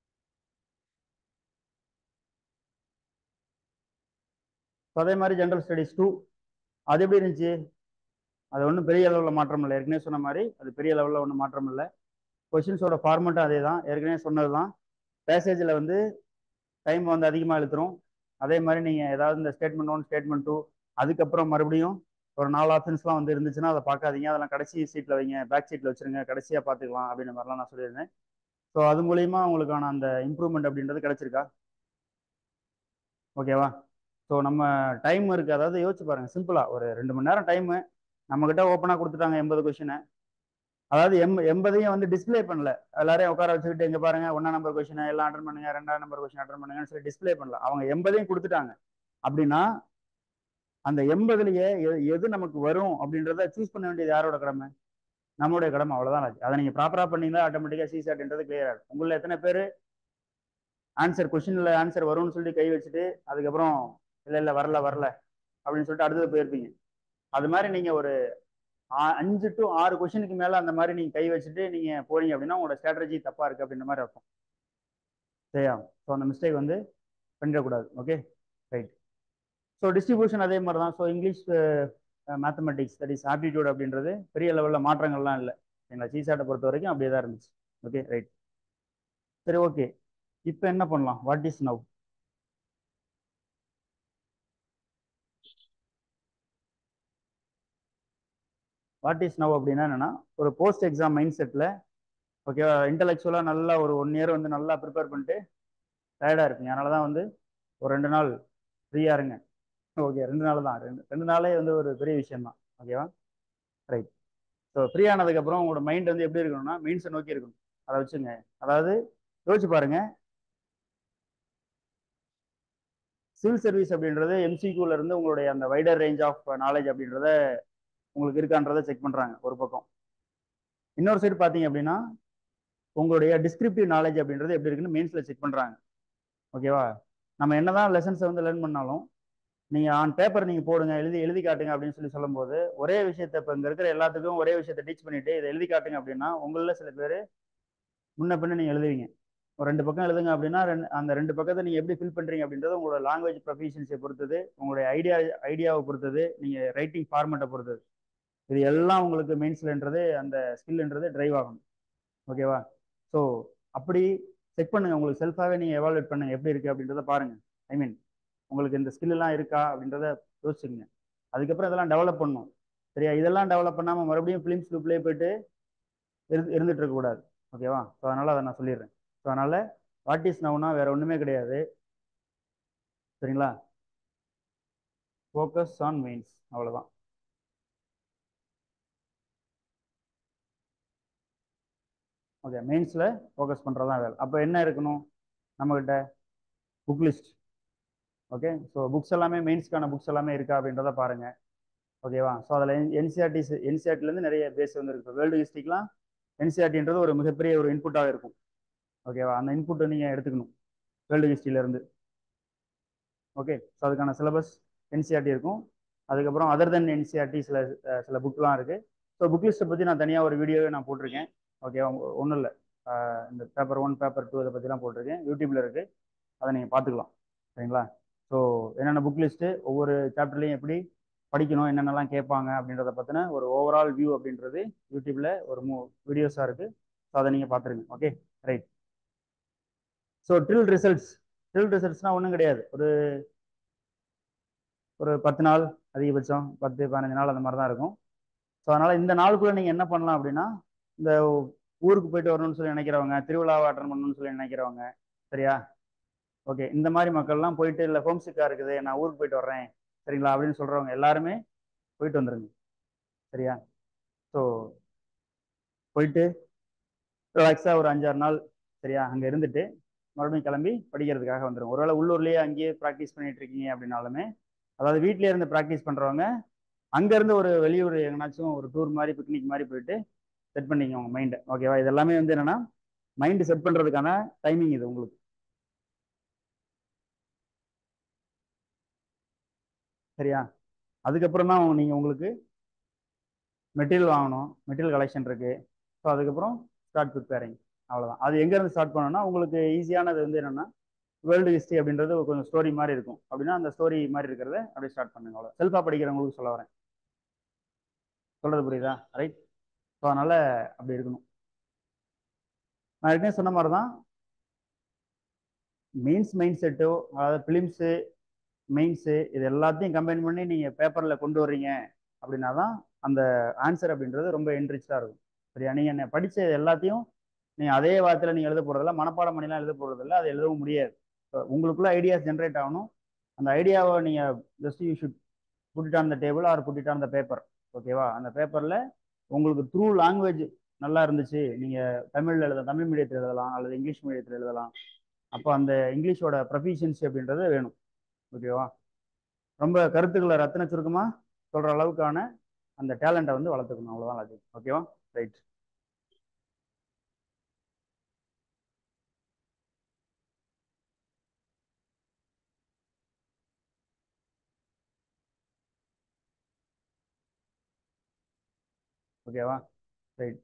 அதே மாதிரி ஜென்ரல் ஸ்டடீஸ் டூ அது எப்படி இருந்துச்சு அது ஒன்றும் பெரிய அளவில் மாற்றம் இல்லை ஏற்கனவே சொன்ன மாதிரி அது பெரிய லெவலில் ஒன்றும் மாற்றம் இல்லை கொஷின்ஸோட ஃபார்மெட்டும் அதே தான் ஏற்கனவே சொன்னது தான் பேசேஜில் வந்து டைம் வந்து அதிகமாக இழுத்துரும் அதே மாதிரி நீங்கள் ஏதாவது இந்த ஸ்டேட்மெண்ட் ஒன் ஸ்டேட்மெண்ட் டூ அதுக்கப்புறம் மறுபடியும் ஒரு நாலு ஆப்ஷன்ஸ்லாம் வந்து இருந்துச்சுன்னா அதை பார்க்காதீங்க அதெல்லாம் கடைசி சீட்டில் வைங்க பேக் சீட்டில் வச்சுருங்க கடைசியாக பார்த்துக்கலாம் அப்படின்ற மாதிரிலாம் நான் சொல்லியிருந்தேன் ஸோ அது மூலியமா உங்களுக்கான அந்த இம்ப்ரூவ்மெண்ட் அப்படின்றது கிடைச்சிருக்கா ஓகேவா ஸோ நம்ம டைம் இருக்குது அதாவது யோசிச்சு பாருங்கள் சிம்பிளாக ஒரு ரெண்டு மணி நேரம் டைமு நம்மக்கிட்ட ஓப்பனாக கொடுத்துட்டாங்க எண்பது கொஷினை அதாவது எம் எண்பதையும் வந்து டிஸ்பிளே பண்ணல எல்லாரையும் உட்கார வச்சுக்கிட்டு எங்க பாருங்க ஒன்னா நம்பர் கொஸ்டின் எல்லாம் அட்டன் பண்ணுங்க ரெண்டாம் நம்பர் கொஸ்டின் அட்டன் பண்ணுங்கன்னு சொல்லி டிஸ்பிளே பண்ணல அவங்க எண்பதையும் கொடுத்துட்டாங்க அப்படின்னா அந்த எண்பதுலயே எது நமக்கு வரும் அப்படின்றத சூஸ் பண்ண வேண்டியது யாரோட கடமை நம்மளுடைய கடமை அவ்வளவுதான் ஆச்சு அதை நீங்க ப்ராப்பரா பண்ணீங்கன்னா ஆட்டோமேட்டிக்கா சிசாட்ன்றது கிளியர் ஆகும் உங்கள எத்தனை பேர் ஆன்சர் கொஸ்டின்ல ஆன்சர் வரும்னு சொல்லி கை வச்சுட்டு அதுக்கப்புறம் இல்ல இல்ல வரல வரல அப்படின்னு சொல்லிட்டு அடுத்தது போயிருப்பீங்க அது மாதிரி நீங்க ஒரு அஞ்சு டு ஆறு கொஷனுக்கு மேல அந்த மாதிரி நீங்க கை வச்சுட்டு நீங்க போறீங்க அப்படின்னா உங்களோட ஸ்ட்ராட்டஜி தப்பா இருக்கு அப்படின்ற மாதிரி அர்த்தம் சரியா ஸோ அந்த மிஸ்டேக் வந்து பண்ணிடக்கூடாது ஓகே ரைட் ஸோ டிஸ்ட்ரிபியூஷன் அதே மாதிரி தான் so English mathematics that is aptitude அப்படின்றது பெரிய லெவலில் மாற்றங்கள்லாம் இல்லை எங்களை சீசாட்டை பொறுத்த வரைக்கும் அப்படியே தான் இருந்துச்சு ஓகே ரைட் சரி ஓகே இப்போ என்ன பண்ணலாம் what is now what is now அப்படின்னா என்னன்னா ஒரு போஸ்ட் எக்ஸாம் மைண்ட் செட்டில் ஓகேவா இன்டலெக்சுவலாக நல்லா ஒரு ஒன் இயர் வந்து நல்லா ப்ரிப்பேர் பண்ணிட்டு டயர்டாக இருப்பீங்க அதனால தான் வந்து ஒரு ரெண்டு நாள் ஃப்ரீயாக இருங்க ஓகே ரெண்டு நாள் தான் ரெண்டு ரெண்டு நாளே வந்து ஒரு பெரிய விஷயம் தான் ஓகேவா ரைட் ஸோ ஃப்ரீ ஆனதுக்கப்புறம் உங்களோட மைண்ட் வந்து எப்படி இருக்கணும்னா மீன்ஸை நோக்கி இருக்கணும் அதை வச்சுங்க அதாவது யோசிச்சு பாருங்க சிவில் சர்வீஸ் அப்படின்றது எம்சிக்யூல இருந்து உங்களுடைய அந்த வைடர் ரேஞ்ச் ஆஃப் நாலேஜ் அப்படின்றத உங்களுக்கு இருக்கான்றதை செக் பண்ணுறாங்க ஒரு பக்கம் இன்னொரு சைடு பார்த்தீங்க அப்படின்னா உங்களுடைய டிஸ்கிரிப்டிவ் நாலேஜ் அப்படின்றது எப்படி இருக்குன்னு மெயின்ஸில் செக் பண்ணுறாங்க ஓகேவா நம்ம என்னதான் லெசன்ஸை வந்து லேர்ன் பண்ணாலும் நீங்கள் ஆன் பேப்பர் நீங்கள் போடுங்க எழுதி எழுதி காட்டுங்க அப்படின்னு சொல்லி சொல்லும்போது ஒரே விஷயத்தை இப்போ இங்கே இருக்கிற எல்லாத்துக்கும் ஒரே விஷயத்தை டீச் பண்ணிட்டு இதை எழுதி காட்டுங்க அப்படின்னா உங்களில் சில பேர் முன்ன பின்ன நீங்கள் எழுதுவீங்க ஒரு ரெண்டு பக்கம் எழுதுங்க அப்படின்னா ரெண்டு அந்த ரெண்டு பக்கத்தை நீங்கள் எப்படி ஃபில் பண்ணுறீங்க அப்படின்றது உங்களோட லாங்குவேஜ் ப்ரொஃபிஷியன்சியை பொறுத்தது உங்களுடைய ஐடியா ஐடியாவை பொறுத்தது நீங்கள் ரைட்டிங் ஃபார்மெட்டை பொறுத்தது இது எல்லாம் உங்களுக்கு மெயின்ஸ்லன்றது அந்த ஸ்கில்ன்றது டிரைவ் ஆகணும் ஓகேவா ஸோ அப்படி செக் பண்ணுங்க உங்களுக்கு செல்ஃபாகவே நீங்கள் எவாலுவேட் பண்ணுங்க எப்படி இருக்கு அப்படின்றத பாருங்க ஐ மீன் உங்களுக்கு இந்த skill எல்லாம் இருக்கா அப்படின்றத யோசிச்சுங்க அதுக்கப்புறம் இதெல்லாம் டெவலப் பண்ணணும் சரியா இதெல்லாம் டெவலப் பண்ணாமல் மறுபடியும் ஃபிலிம்ஸ் குரூப்லேயே போயிட்டு இருந்து இருந்துட்டு இருக்கக்கூடாது ஓகேவா ஸோ அதனால் அதை நான் சொல்லிடுறேன் ஸோ அதனால் வாட் இஸ் நவுனா வேற ஒன்றுமே கிடையாது சரிங்களா ஃபோக்கஸ் ஆன் மெயின்ஸ் அவ்வளோதான் ஓகே மெயின்ஸில் ஃபோக்கஸ் பண்ணுறது தான் வேலை அப்போ என்ன இருக்கணும் நம்மக்கிட்ட book list okay so books எல்லாமே மெயின்ஸ்க்கான புக்ஸ் எல்லாமே இருக்கா அப்படின்றத பாருங்கள் ஓகேவா ஸோ அதில் என்சிஆர்டிஸ் என்சிஆர்டிலேருந்து நிறைய பேஸ் வந்து இருக்குது வேர்ல்டு ஹிஸ்ட்ரிக்கெலாம் என்சிஆர்டின்றது ஒரு மிகப்பெரிய ஒரு இன்புட்டாக இருக்கும் ஓகேவா அந்த இன்புட்டை நீங்கள் எடுத்துக்கணும் வேர்ல்டு ஹிஸ்ட்ரியிலேருந்து ஓகே ஸோ அதுக்கான சிலபஸ் என்சிஆர்டி இருக்கும் அதுக்கப்புறம் அதர் தென் என்சிஆர்டி சில அஹ், சில புக்லாம் இருக்குது ஸோ புக் லிஸ்ட்டை பற்றி நான் தனியாக ஒரு வீடியோவே நான் போட்டிருக்கேன் ஓகேவா ஒன்றும் இல்லை இந்த பேப்பர் ஒன் பேப்பர் டூ இதை பற்றிலாம் போட்டிருக்கேன் யூடியூப்பில் இருக்குது அதை நீங்கள் பார்த்துக்கலாம் சரிங்களா ஸோ என்னென்ன புக் லிஸ்ட்டு ஒவ்வொரு சாப்டர்லையும் எப்படி படிக்கணும் என்னென்னலாம் கேட்பாங்க அப்படின்றத பற்றின ஒரு ஓவரால் வியூ அப்படின்றது யூடியூப்பில் ஒரு மூ வீடியோஸாக இருக்குது ஸோ அதை நீங்கள் பார்த்துருங்க okay right so drill results drill ரிசல்ட்ஸ்னால் ஒன்றும் கிடையாது ஒரு ஒரு பத்து நாள் அதிகபட்சம் பத்து பதினஞ்சு நாள் அந்த மாதிரி தான் இருக்கும் ஸோ அதனால் இந்த நாளுக்குள்ளே நீங்கள் என்ன பண்ணலாம் அப்படின்னா இந்த ஊருக்கு போயிட்டு வரணும்னு சொல்லி நினைக்கிறவங்க திருவிழாவை அட்டன் பண்ணணும்னு சொல்லி நினைக்கிறவங்க சரியா ஓகே இந்த மாதிரி மக்கள்லாம் போயிட்டு இல்லை ஹோம் சிக்காக இருக்குது நான் ஊருக்கு போயிட்டு வர்றேன் சரிங்களா அப்படின்னு சொல்கிறவங்க எல்லாருமே போயிட்டு வந்துருங்க சரியா ஸோ போயிட்டு ரிலாக்ஸாக ஒரு அஞ்சாறு நாள் சரியா அங்கே இருந்துட்டு மறுபடியும் கிளம்பி படிக்கிறதுக்காக வந்துடும் ஒருவேளை உள்ளூர்லேயே அங்கேயே ப்ராக்டிஸ் பண்ணிட்டு இருக்கீங்க அப்படின்னாலுமே அதாவது வீட்டிலே இருந்து ப்ராக்டிஸ் பண்ணுறவங்க அங்கேருந்து ஒரு வெளியூர் எங்கேனாச்சும் ஒரு டூர் மாதிரி பிக்னிக் மாதிரி போயிட்டு செட் பண்ணிங்க உங்கள் மைண்டை ஓகேவா இது எல்லாமே வந்து என்னென்னா மைண்டு செட் பண்ணுறதுக்கான டைமிங் இது உங்களுக்கு சரியா அதுக்கப்புறம் தான் நீங்கள் உங்களுக்கு மெட்டீரியல் வாங்கணும் மெட்டீரியல் கலெக்ஷன் இருக்குது ஸோ அதுக்கப்புறம் ஸ்டார்ட் ப்ரிப்பேரிங் அவ்வளோதான் அது எங்கேருந்து ஸ்டார்ட் பண்ணணும்னா உங்களுக்கு ஈஸியானது வந்து என்னென்னா வேர்ல்டு ஹிஸ்ட்ரி அப்படின்றது ஒரு கொஞ்சம் ஸ்டோரி மாதிரி இருக்கும் அப்படின்னா அந்த ஸ்டோரி மாதிரி இருக்கிறத அப்படியே ஸ்டார்ட் பண்ணுங்க அவ்வளோ செல்ஃபாக படிக்கிறவங்களுக்கு சொல்ல வரேன் சொல்கிறது புரியுதா ரைட் ஸோ அதனால் அப்படி இருக்கணும் நான் ஏற்கனவே சொன்ன மாதிரி தான் மெயின்ஸ் மைண்ட் செட்டோ அதாவது ஃபிலிம்ஸு மெயின்ஸு இது எல்லாத்தையும் கம்பைன் பண்ணி நீங்கள் பேப்பரில் கொண்டு வர்றீங்க அப்படின்னா தான் அந்த ஆன்சர் அப்படின்றது ரொம்ப என்ரிச்சாக இருக்கும் சரியா நீங்கள் என்ன படித்த எல்லாத்தையும் நீங்கள் அதே வார்த்தையில் நீங்கள் எழுத போகிறதில்ல மனப்பாடம் பண்ணிலாம் எழுத போகிறதில்ல அது எழுதவும் முடியாது So, உங்களுக்குள்ள ஐடியாஸ் ஜென்ரேட் ஆகணும் அந்த ஐடியாவை நீங்கள் just you should put it on the table or put it on the paper ஓகேவா அந்த பேப்பரில் உங்களுக்கு த்ரூ லாங்குவேஜ் நல்லா இருந்துச்சு நீங்கள் தமிழில் எழுத தமிழ் மீடியத்தில் எழுதலாம் அல்லது இங்கிலீஷ் மீடியத்தில் எழுதலாம் அப்போ அந்த இங்கிலீஷோட ப்ரொஃபிஷியன்சி அப்படின்றது வேணும் ஓகேவா ரொம்ப கருத்துக்களை ரத்தின சுருக்கமாக சொல்கிற அளவுக்கான அந்த டேலண்ட்டை வந்து வளர்த்துக்கணும் அவ்வளோதான் அது ஓகேவா ரைட் ஓகேவா ரைட்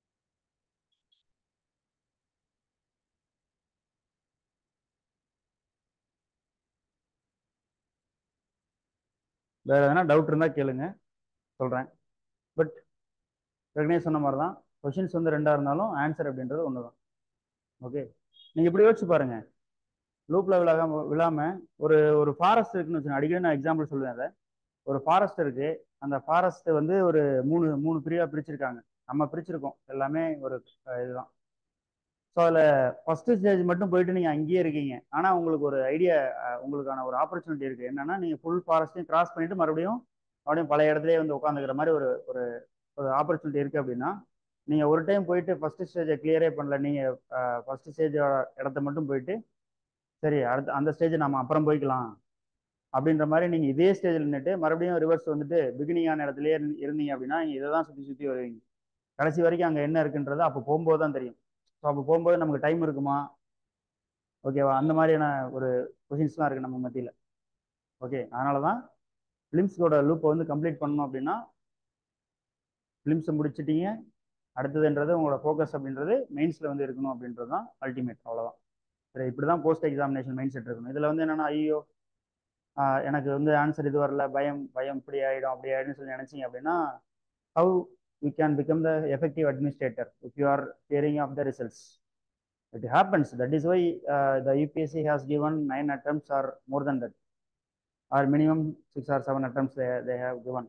வேறு எதனா டவுட் இருந்தால் கேளுங்க சொல்கிறேன் பட் ஏற்கனவே சொன்ன மாதிரி தான் கொஷின்ஸ் வந்து ரெண்டாக இருந்தாலும் ஆன்சர் அப்படின்றது ஒன்று தான் ஓகே நீங்கள் இப்படி யோசிச்சு பாருங்க லூப்பில் விழாம விழாமல் ஒரு ஒரு ஃபாரஸ்ட் இருக்குன்னு வச்சுக்கோங்க அடிக்கடி நான் எக்ஸாம்பிள் சொல்லுவேன் அதை ஒரு ஃபாரஸ்ட் இருக்கு அந்த ஃபாரஸ்ட் வந்து ஒரு மூணு மூணு பிரிவாக பிரிச்சிருக்காங்க நம்ம பிரிச்சிருக்கோம் எல்லாமே ஒரு அஹ், இதுதான் ஸோ அதில் ஃபஸ்ட்டு ஸ்டேஜ் மட்டும் போயிட்டு நீங்கள் அங்கேயே இருக்கீங்க ஆனால் உங்களுக்கு ஒரு ஐடியா உங்களுக்கான ஒரு ஆப்பர்ச்சுனிட்டி இருக்குது என்னன்னா நீங்கள் ஃபுல் ஃபாரஸ்ட்டையும் கிராஸ் பண்ணிட்டு மறுபடியும் மறுபடியும் பழைய இடத்துலயே வந்து உட்காந்துக்கிற மாதிரி ஒரு ஒரு ஒரு ஆப்பர்ச்சுனிட்டி இருக்குது அப்படின்னா நீங்கள் ஒரு டைம் போயிட்டு ஃபஸ்ட்டு ஸ்டேஜை கிளியரே பண்ணல நீங்கள் ஃபஸ்ட்டு ஸ்டேஜ் இடத்த மட்டும் போயிட்டு சரி அடுத்த அந்த ஸ்டேஜை நம்ம அப்புறம் போய்க்கலாம் அப்படின்ற மாதிரி நீங்கள் இதே ஸ்டேஜில் நின்றுட்டு மறுபடியும் ரிவர்ஸ் வந்துட்டு பிகினிங்கான இடத்துலயே இருந்து- இருந்தீங்க அப்படின்னா நீங்கள் இதை தான் சுற்றி சுற்றி வருவீங்க கடைசி வரைக்கும் அங்கே என்ன இருக்குன்றது அப்போ போகும்போது தான் தெரியும் ஸோ அப்போ போகும்போது நமக்கு டைம் இருக்குமா ஓகேவா அந்த மாதிரியான ஒரு கொஷின்ஸ்லாம் இருக்குது நம்ம மத்தியில் ஓகே அதனால தான் ஃபிலிம்ஸோட லூப்பை வந்து கம்ப்ளீட் பண்ணணும் அப்படின்னா ஃபிலிம்ஸை முடிச்சிட்டீங்க அடுத்ததுன்றது உங்களோட ஃபோக்கஸ் அப்படின்றது மெயின்ஸில் வந்து இருக்கணும் அப்படின்றது தான் அல்டிமேட் அவ்வளோதான் சரி இப்படி தான் போஸ்ட் எக்ஸாமினேஷன் மைண்ட் செட் இருக்கணும் இதில் வந்து என்னென்னா ஐயோ ஆஹ் எனக்கு வந்து ஆன்சர் இது வரல பயம் பயம் இப்படி ஆகிடும் அப்படி ஆகிடும் சொல்லி நினச்சிங்க அப்படின்னா how you can become the effective administrator if you are hearing of the results it happens that is why the UPSC has given nine attempts or more then that or minimum six or seven attempts they, they have given.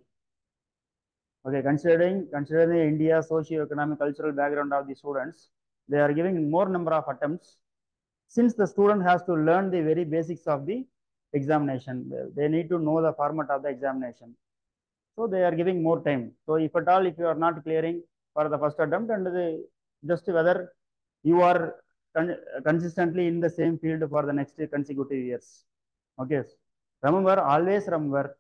Okay, considering considering India's socio-economic cultural background of the students, they are giving more number of attempts since the student has to learn the very basics of the examination. They need to know the format of the examination. So they are giving more time. So if at all, if you are not clearing for the first attempt and the, just whether you are con consistently in the same field for the next consecutive years. Okay. Remember, always remember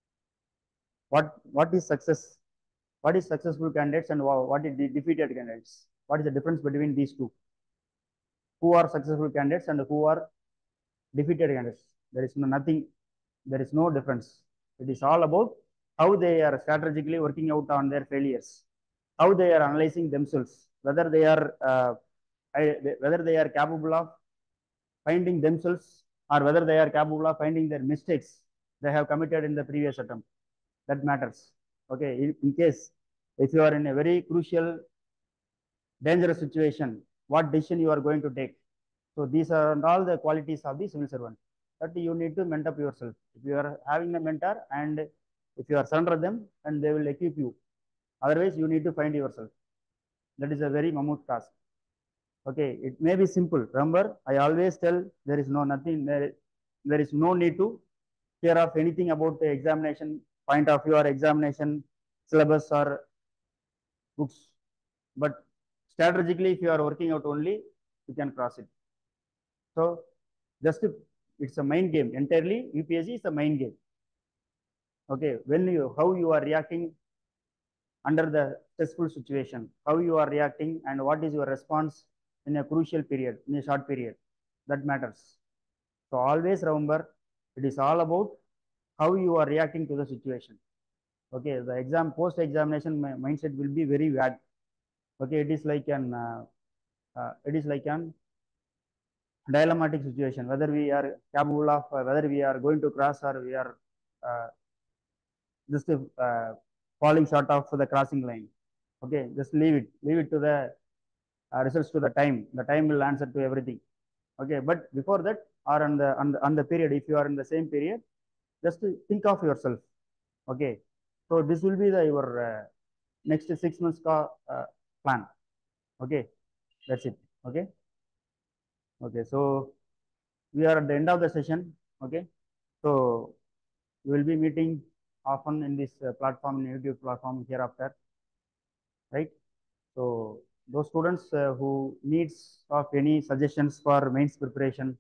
what, what is success, what is successful candidates and what is the defeated candidates. What is the difference between these two? Who are successful candidates and who are defeated candidates? There is no nothing, there is no difference. It is all about how they are strategically working out on their failures, how they are analyzing themselves, whether they are uh, I, whether they are capable of finding themselves or whether they are capable of finding their mistakes they have committed in the previous attempt. That matters. Okay, in, in case if you are in a very crucial, dangerous situation, what decision you are going to take. So these are all the qualities of the civil servant that you need to mentor yourself. If you are having a mentor and if you are surrender them and they will equip you. Otherwise, you need to find yourself. That is a very mammoth task. Okay, it may be simple. Remember, I always tell there is no nothing, there, there is no need to care of anything about the examination point of view or examination syllabus or books. But strategically, if you are working out only, you can cross it. So just to, it's a mind game. Entirely, UPSC is a mind game. Okay, when you how you are reacting under the stressful situation, how you are reacting, and what is your response in a crucial period, in a short period. That matters. So always remember, it is all about how you are reacting to the situation. Okay, the exam post examination mindset will be very bad. Okay, it is like an uh, uh, it is like an dilemmatic situation whether we are capable of uh, whether we are going to cross or we are just falling short of the crossing line. Okay, just leave it, leave it to the uh, results to the time. The time will answer to everything. Okay, but before that or on the on the on the period, if you are in the same period, just think of yourself. Okay, so this will be the your uh, next six months uh, plan. Okay, that's it. Okay, okay. So we are at the end of the session. Okay, so we will be meeting often in this uh, platform, in YouTube platform hereafter, right? So those students uh, who needs of any suggestions for mains preparation,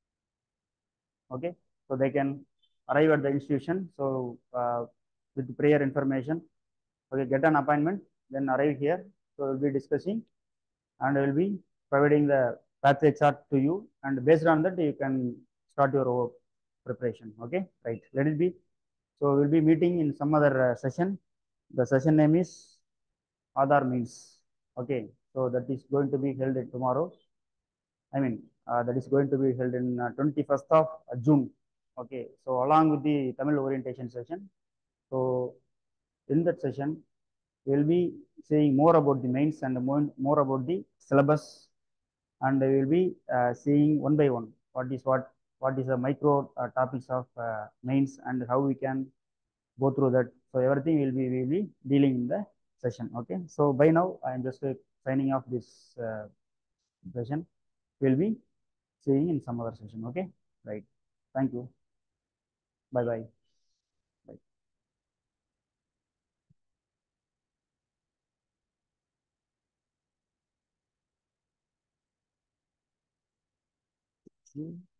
okay, so they can arrive at the institution. So uh, with prayer information, okay, get an appointment, then arrive here. So we'll be discussing, and we'll be providing the pathway chart to you, and based on that you can start your preparation. Okay, right? Let it be. So we'll be meeting in some other uh, session. The session name is Aadhaar means. Okay, so that is going to be held tomorrow. I mean, uh, that is going to be held in uh, 21st of June. Okay, so along with the Tamil orientation session. So in that session, we'll be saying more about the mains and more, more about the syllabus, and we will be uh, seeing one by one what is what what is the micro uh, topics of uh, mains and how we can go through that. So everything will be we will be dealing in the session. Okay. So by now I am just uh, signing off this uh, session. We'll be seeing in some other session. Okay. Right. Thank you. Bye bye. Bye. See?